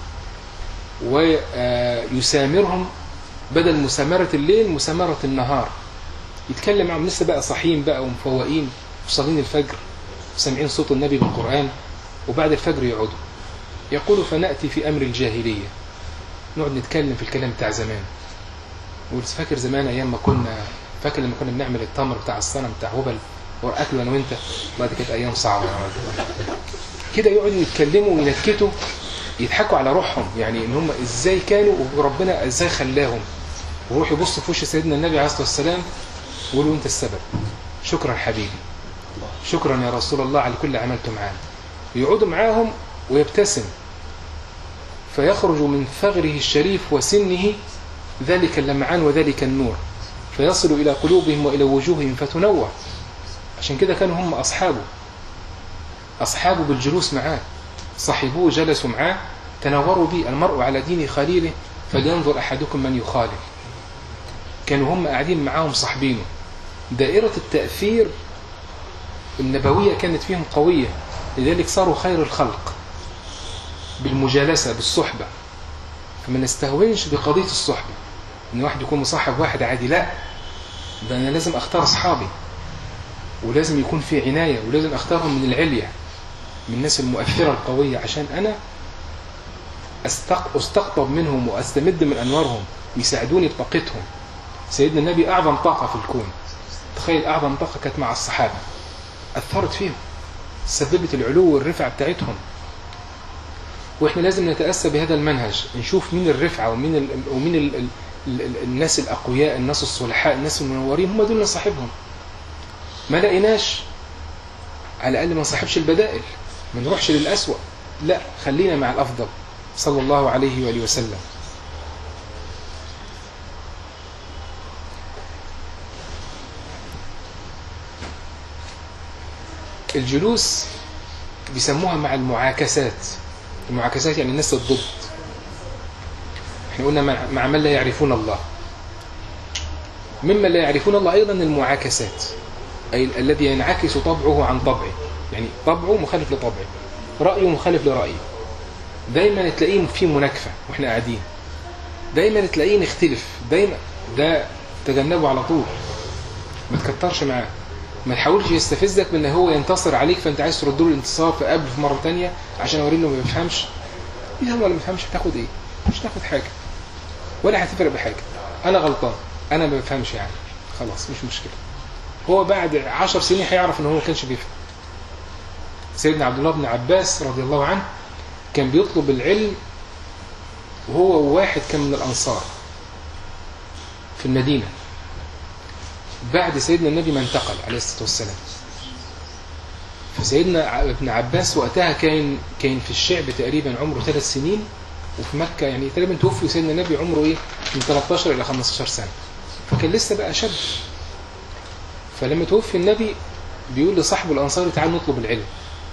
ويسامرهم بدل مسامرة الليل مسامرة النهار يتكلم معهم لسه بقى صاحيين بقى ومفوقين وصالين الفجر وسامعين صوت النبي بالقرآن وبعد الفجر يقعدوا يقول فنأتي في أمر الجاهلية نقعد نتكلم في الكلام بتاع زمان فاكر زمان أيام ما كنا فاكر لما كنا بنعمل التمر بتاع الصنم بتاع هبل وأكله أنا وأنت بعد كانت أيام صعبة يا راجل كده يقعدوا يتكلموا وينكتوا يضحكوا على روحهم يعني ان هم ازاي كانوا وربنا ازاي خلاهم ويروح يبص في وش سيدنا النبي عليه الصلاه والسلام ويقولوا انت السبب شكرا حبيبي شكرا يا رسول الله على كل اللي عملته معانا يقعدوا معاهم ويبتسم فيخرج من ثغره الشريف وسنه ذلك اللمعان وذلك النور فيصل إلى قلوبهم وإلى وجوههم فتنور عشان كده كانوا هم أصحابه أصحابه بالجلوس معاه صحبوه جلسوا معاه تناوروا به المرء على دين خليله فلينظر أحدكم من يخالل كانوا هم قاعدين معاهم صاحبينه دائرة التأثير النبوية كانت فيهم قوية لذلك صاروا خير الخلق بالمجالسة بالصحبة فما نستهونش بقضية الصحبة ان واحد يكون مصاحب واحد عادي لا ده انا لازم اختار اصحابي ولازم يكون في عناية ولازم اختارهم من العلية من الناس المؤثرة القوية عشان انا استقطب منهم واستمد من انوارهم يساعدوني بطاقتهم سيدنا النبي اعظم طاقة في الكون تخيل اعظم طاقة كانت مع الصحابة اثرت فيهم سببت العلو والرفعة بتاعتهم واحنا لازم نتأسى بهذا المنهج نشوف مين الرفعة ومين ال ومين ال ال ال الناس الأقوياء الناس الصلحاء الناس المنورين هم دول اللي نصاحبهم ما لقيناش على الأقل ما نصاحبش البدائل ما نروحش للأسوأ لا خلينا مع الأفضل صلى الله عليه وآله وسلم الجلوس بيسموها مع المعاكسات المعاكسات يعني الناس الضد احنا قلنا مع من لا يعرفون الله ممن لا يعرفون الله أيضا المعاكسات أي الذي ينعكس طبعه عن طبعه يعني طبعه مخالف لطبعه رأيه مخالف لرأيه دايما تلاقيه في مناكفة واحنا قاعدين دايما تلاقيه نختلف دايما ده تجنبه على طول ما تكترش معاه ما تحاولش يستفزك بان هو ينتصر عليك فانت عايز ترد له الانتصار فقابله في مره ثانيه عشان اوري له ما بيفهمش يفهم ولا ما بيفهمش هتاخد ايه مش هتاخد حاجه ولا هتفرق بحاجه انا غلطان انا ما بفهمش يعني خلاص مش مشكله هو بعد عشر سنين هيعرف ان هو ما كانش بيفهم سيدنا عبد الله بن عباس رضي الله عنه كان بيطلب العلم وهو واحد كان من الانصار في المدينه بعد سيدنا النبي ما انتقل عليه الصلاة والسلام فسيدنا ابن عباس وقتها كان كان في الشعب تقريبا عمره ثلاث سنين وفي مكة يعني تقريبا توفي سيدنا النبي عمره ايه من 13 إلى 15 سنة فكان لسه بقى شاب فلما توفي النبي بيقول لصاحبه الأنصاري تعال نطلب العلم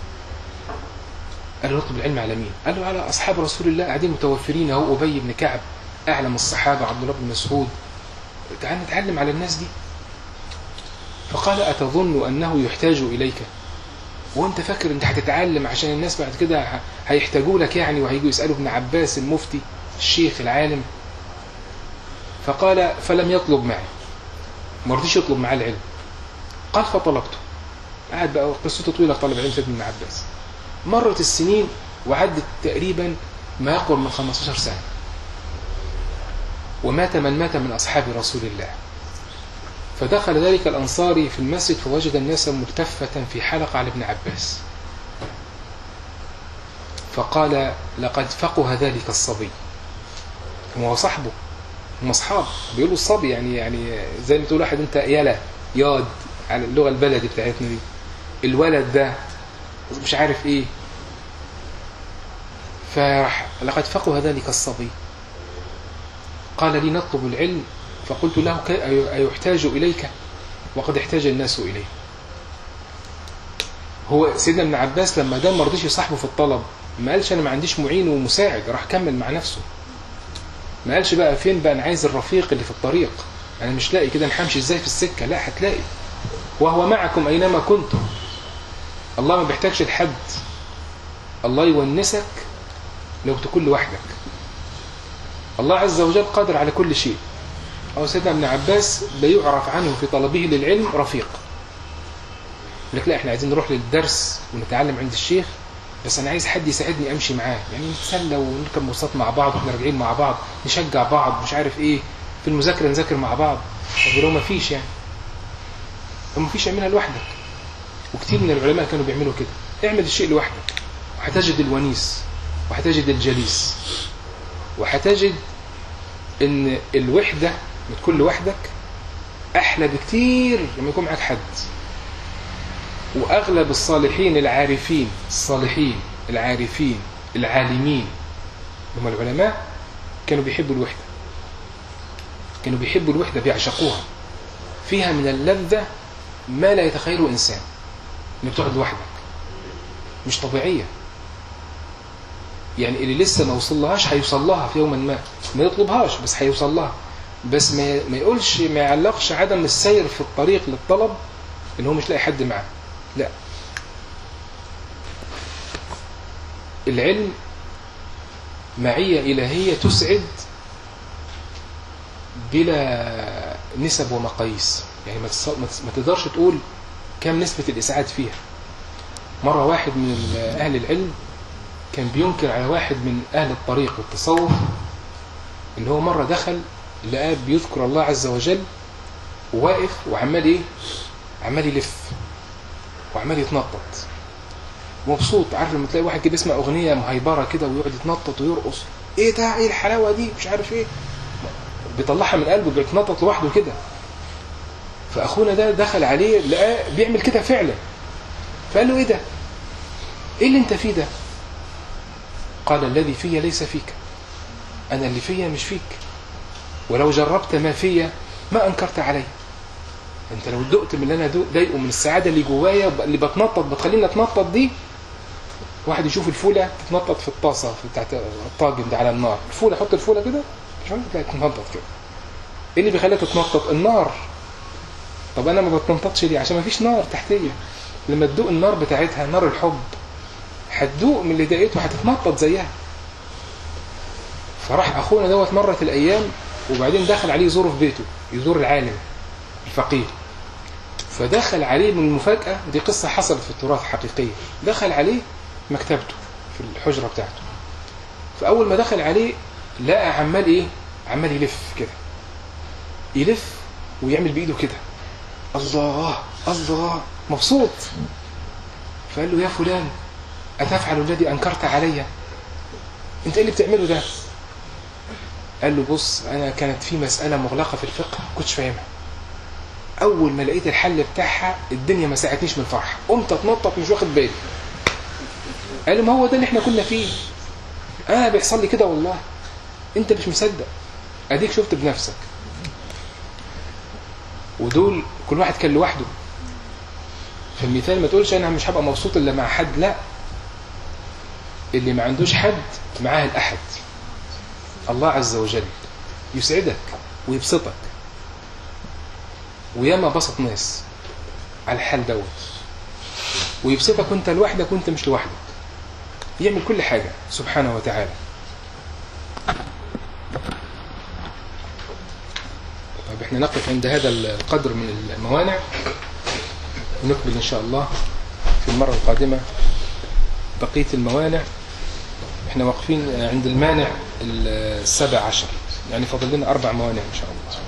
قال له نطلب العلم على مين؟ قال له على أصحاب رسول الله قاعدين متوفرين أهو أبي بن كعب أعلم الصحابة عبد الله بن مسعود تعال نتعلم على الناس دي فقال أتظن أنه يحتاج إليك وانت فاكر انت هتتعلم عشان الناس بعد كده هيحتاجوا لك يعني وهيجوا يسألوا ابن عباس المفتي الشيخ العالم فقال فلم يطلب معي ما رضيش يطلب معاه العلم قال فطلبته قعد بقى قصته طويلة طلب علم سيدنا ابن عباس مرت السنين وعدت تقريبا ما يقرب من 15 سنة ومات من مات من أصحاب رسول الله فدخل ذلك الأنصاري في المسجد فوجد الناس ملتفة في حلقة على ابن عباس فقال لقد فقه ذلك الصبي هو صاحبه هم أصحاب بيقولوا الصبي يعني يعني زي ما تقول واحد أنت يلا ياض على اللغة البلدي بتاعتنا دي الولد ده مش عارف إيه فراح لقد فقه ذلك الصبي قال لي نطلب العلم فقلت له ك- أي- أيحتاج إليك وقد احتاج الناس إليه هو سيدنا ابن عباس لما ده ما رضيش يصاحبه في الطلب ما قالش انا ما عنديش معين ومساعد راح كمل مع نفسه ما قالش بقى فين بقى انا عايز الرفيق اللي في الطريق انا مش لاقي كده انا همشي ازاي في السكه لا هتلاقي وهو معكم اينما كنتم الله ما بيحتاجش لحد الله يونسك لو تكون لوحدك الله عز وجل قادر على كل شيء أو سيدنا ابن عباس لا يعرف عنه في طلبه للعلم رفيق لك لا احنا عايزين نروح للدرس ونتعلم عند الشيخ بس انا عايز حد يساعدني امشي معاه يعني نتسلى ونركب مواصلات مع بعض واحنا راجعين مع بعض نشجع بعض مش عارف ايه في المذاكره نذاكر مع بعض طب لو ما فيش يعني لو ما فيش اعملها لوحدك وكتير من العلماء كانوا بيعملوا كده اعمل الشيء لوحدك وهتجد الونيس وهتجد الجليس وهتجد ان الوحده لما تكون لوحدك احلى بكتير لما يكون معاك حد واغلب الصالحين العارفين الصالحين العارفين العالمين هم العلماء كانوا بيحبوا الوحده كانوا بيحبوا الوحده بيعشقوها فيها من اللذه ما لا يتخيله انسان انك تقعد لوحدك مش طبيعيه يعني اللي لسه ما وصلهاش هيوصل لها في يوما ما ما يطلبهاش بس هيوصل لها بس ما ما يقولش ما يعلقش عدم السير في الطريق للطلب ان هو مش لاقي حد معاه لا العلم معية إلهية تسعد بلا نسب ومقاييس يعني ما تص- ما تص- ما تقدرش تقول كم نسبة الإسعاد فيها مرة واحد من ال- أهل العلم كان بينكر على واحد من أهل الطريق والتصوف اللي هو مرة دخل لقاه بيذكر الله عز وجل وواقف وعمال إيه عمال يلف وعمال يتنطط مبسوط عارف لما تلاقي واحد كده يسمع اغنيه مهيبره كده ويقعد يتنطط ويرقص ايه ده ايه الحلاوه دي مش عارف ايه بيطلعها من قلبه بيتنطط لوحده كده فاخونا ده دخل عليه لقاه بيعمل كده فعلا فقال له ايه ده ايه اللي انت فيه ده قال الذي في ليس فيك انا اللي فيا مش فيك ولو جربت ما فيا ما انكرت علي انت لو دقت من اللي انا دو- ضايقه من السعاده اللي جوايا ب- اللي بتنطط بتخليني اتنطط دي واحد يشوف الفوله تتنطط في الطاسه في بتاعت الطاجن ده على النار الفوله حط الفوله كده مش عارف تلاقي تتنطط كده ايه اللي بيخليها تتنطط النار طب انا ما بتنططش ليه عشان ما فيش نار تحتيه لما تدوق النار بتاعتها نار الحب هتدوق من اللي ضايقته هتتنطط زيها فراح اخونا دوت مرت الايام وبعدين دخل عليه يزوره في بيته يزور العالم الفقيه فدخل عليه من المفاجأة دي قصة حصلت في التراث حقيقية دخل عليه مكتبته في الحجرة بتاعته فأول ما دخل عليه لقى عمال إيه عمال يلف كده يلف ويعمل بإيده كده الله الله مبسوط فقال له يا فلان أتفعل الذي أنكرت علي أنت إيه اللي بتعمله ده قال له بص أنا كانت في مسألة مغلقة في الفقه كنتش فاهمها اول ما لقيت الحل بتاعها الدنيا ما ساعدتنيش من الفرحه قمت اتنطط مش واخد بالي قال لي ما هو ده اللي احنا كنا فيه انا بيحصل لي كده والله انت مش مصدق اديك شفت بنفسك ودول كل واحد كان لوحده في المثال ما تقولش انا مش هبقى مبسوط الا مع حد لا اللي ما عندوش حد معاه الاحد الله عز وجل يسعدك ويبسطك وياما بسط ناس على الحال دوت ويبسطك وانت لوحدك وانت مش لوحدك يعمل كل حاجة سبحانه وتعالى طيب احنا نقف عند هذا القدر من الموانع ونقبل ان شاء الله في المرة القادمة بقية الموانع احنا واقفين عند المانع السابع عشر يعني فاضل لنا اربع موانع ان شاء الله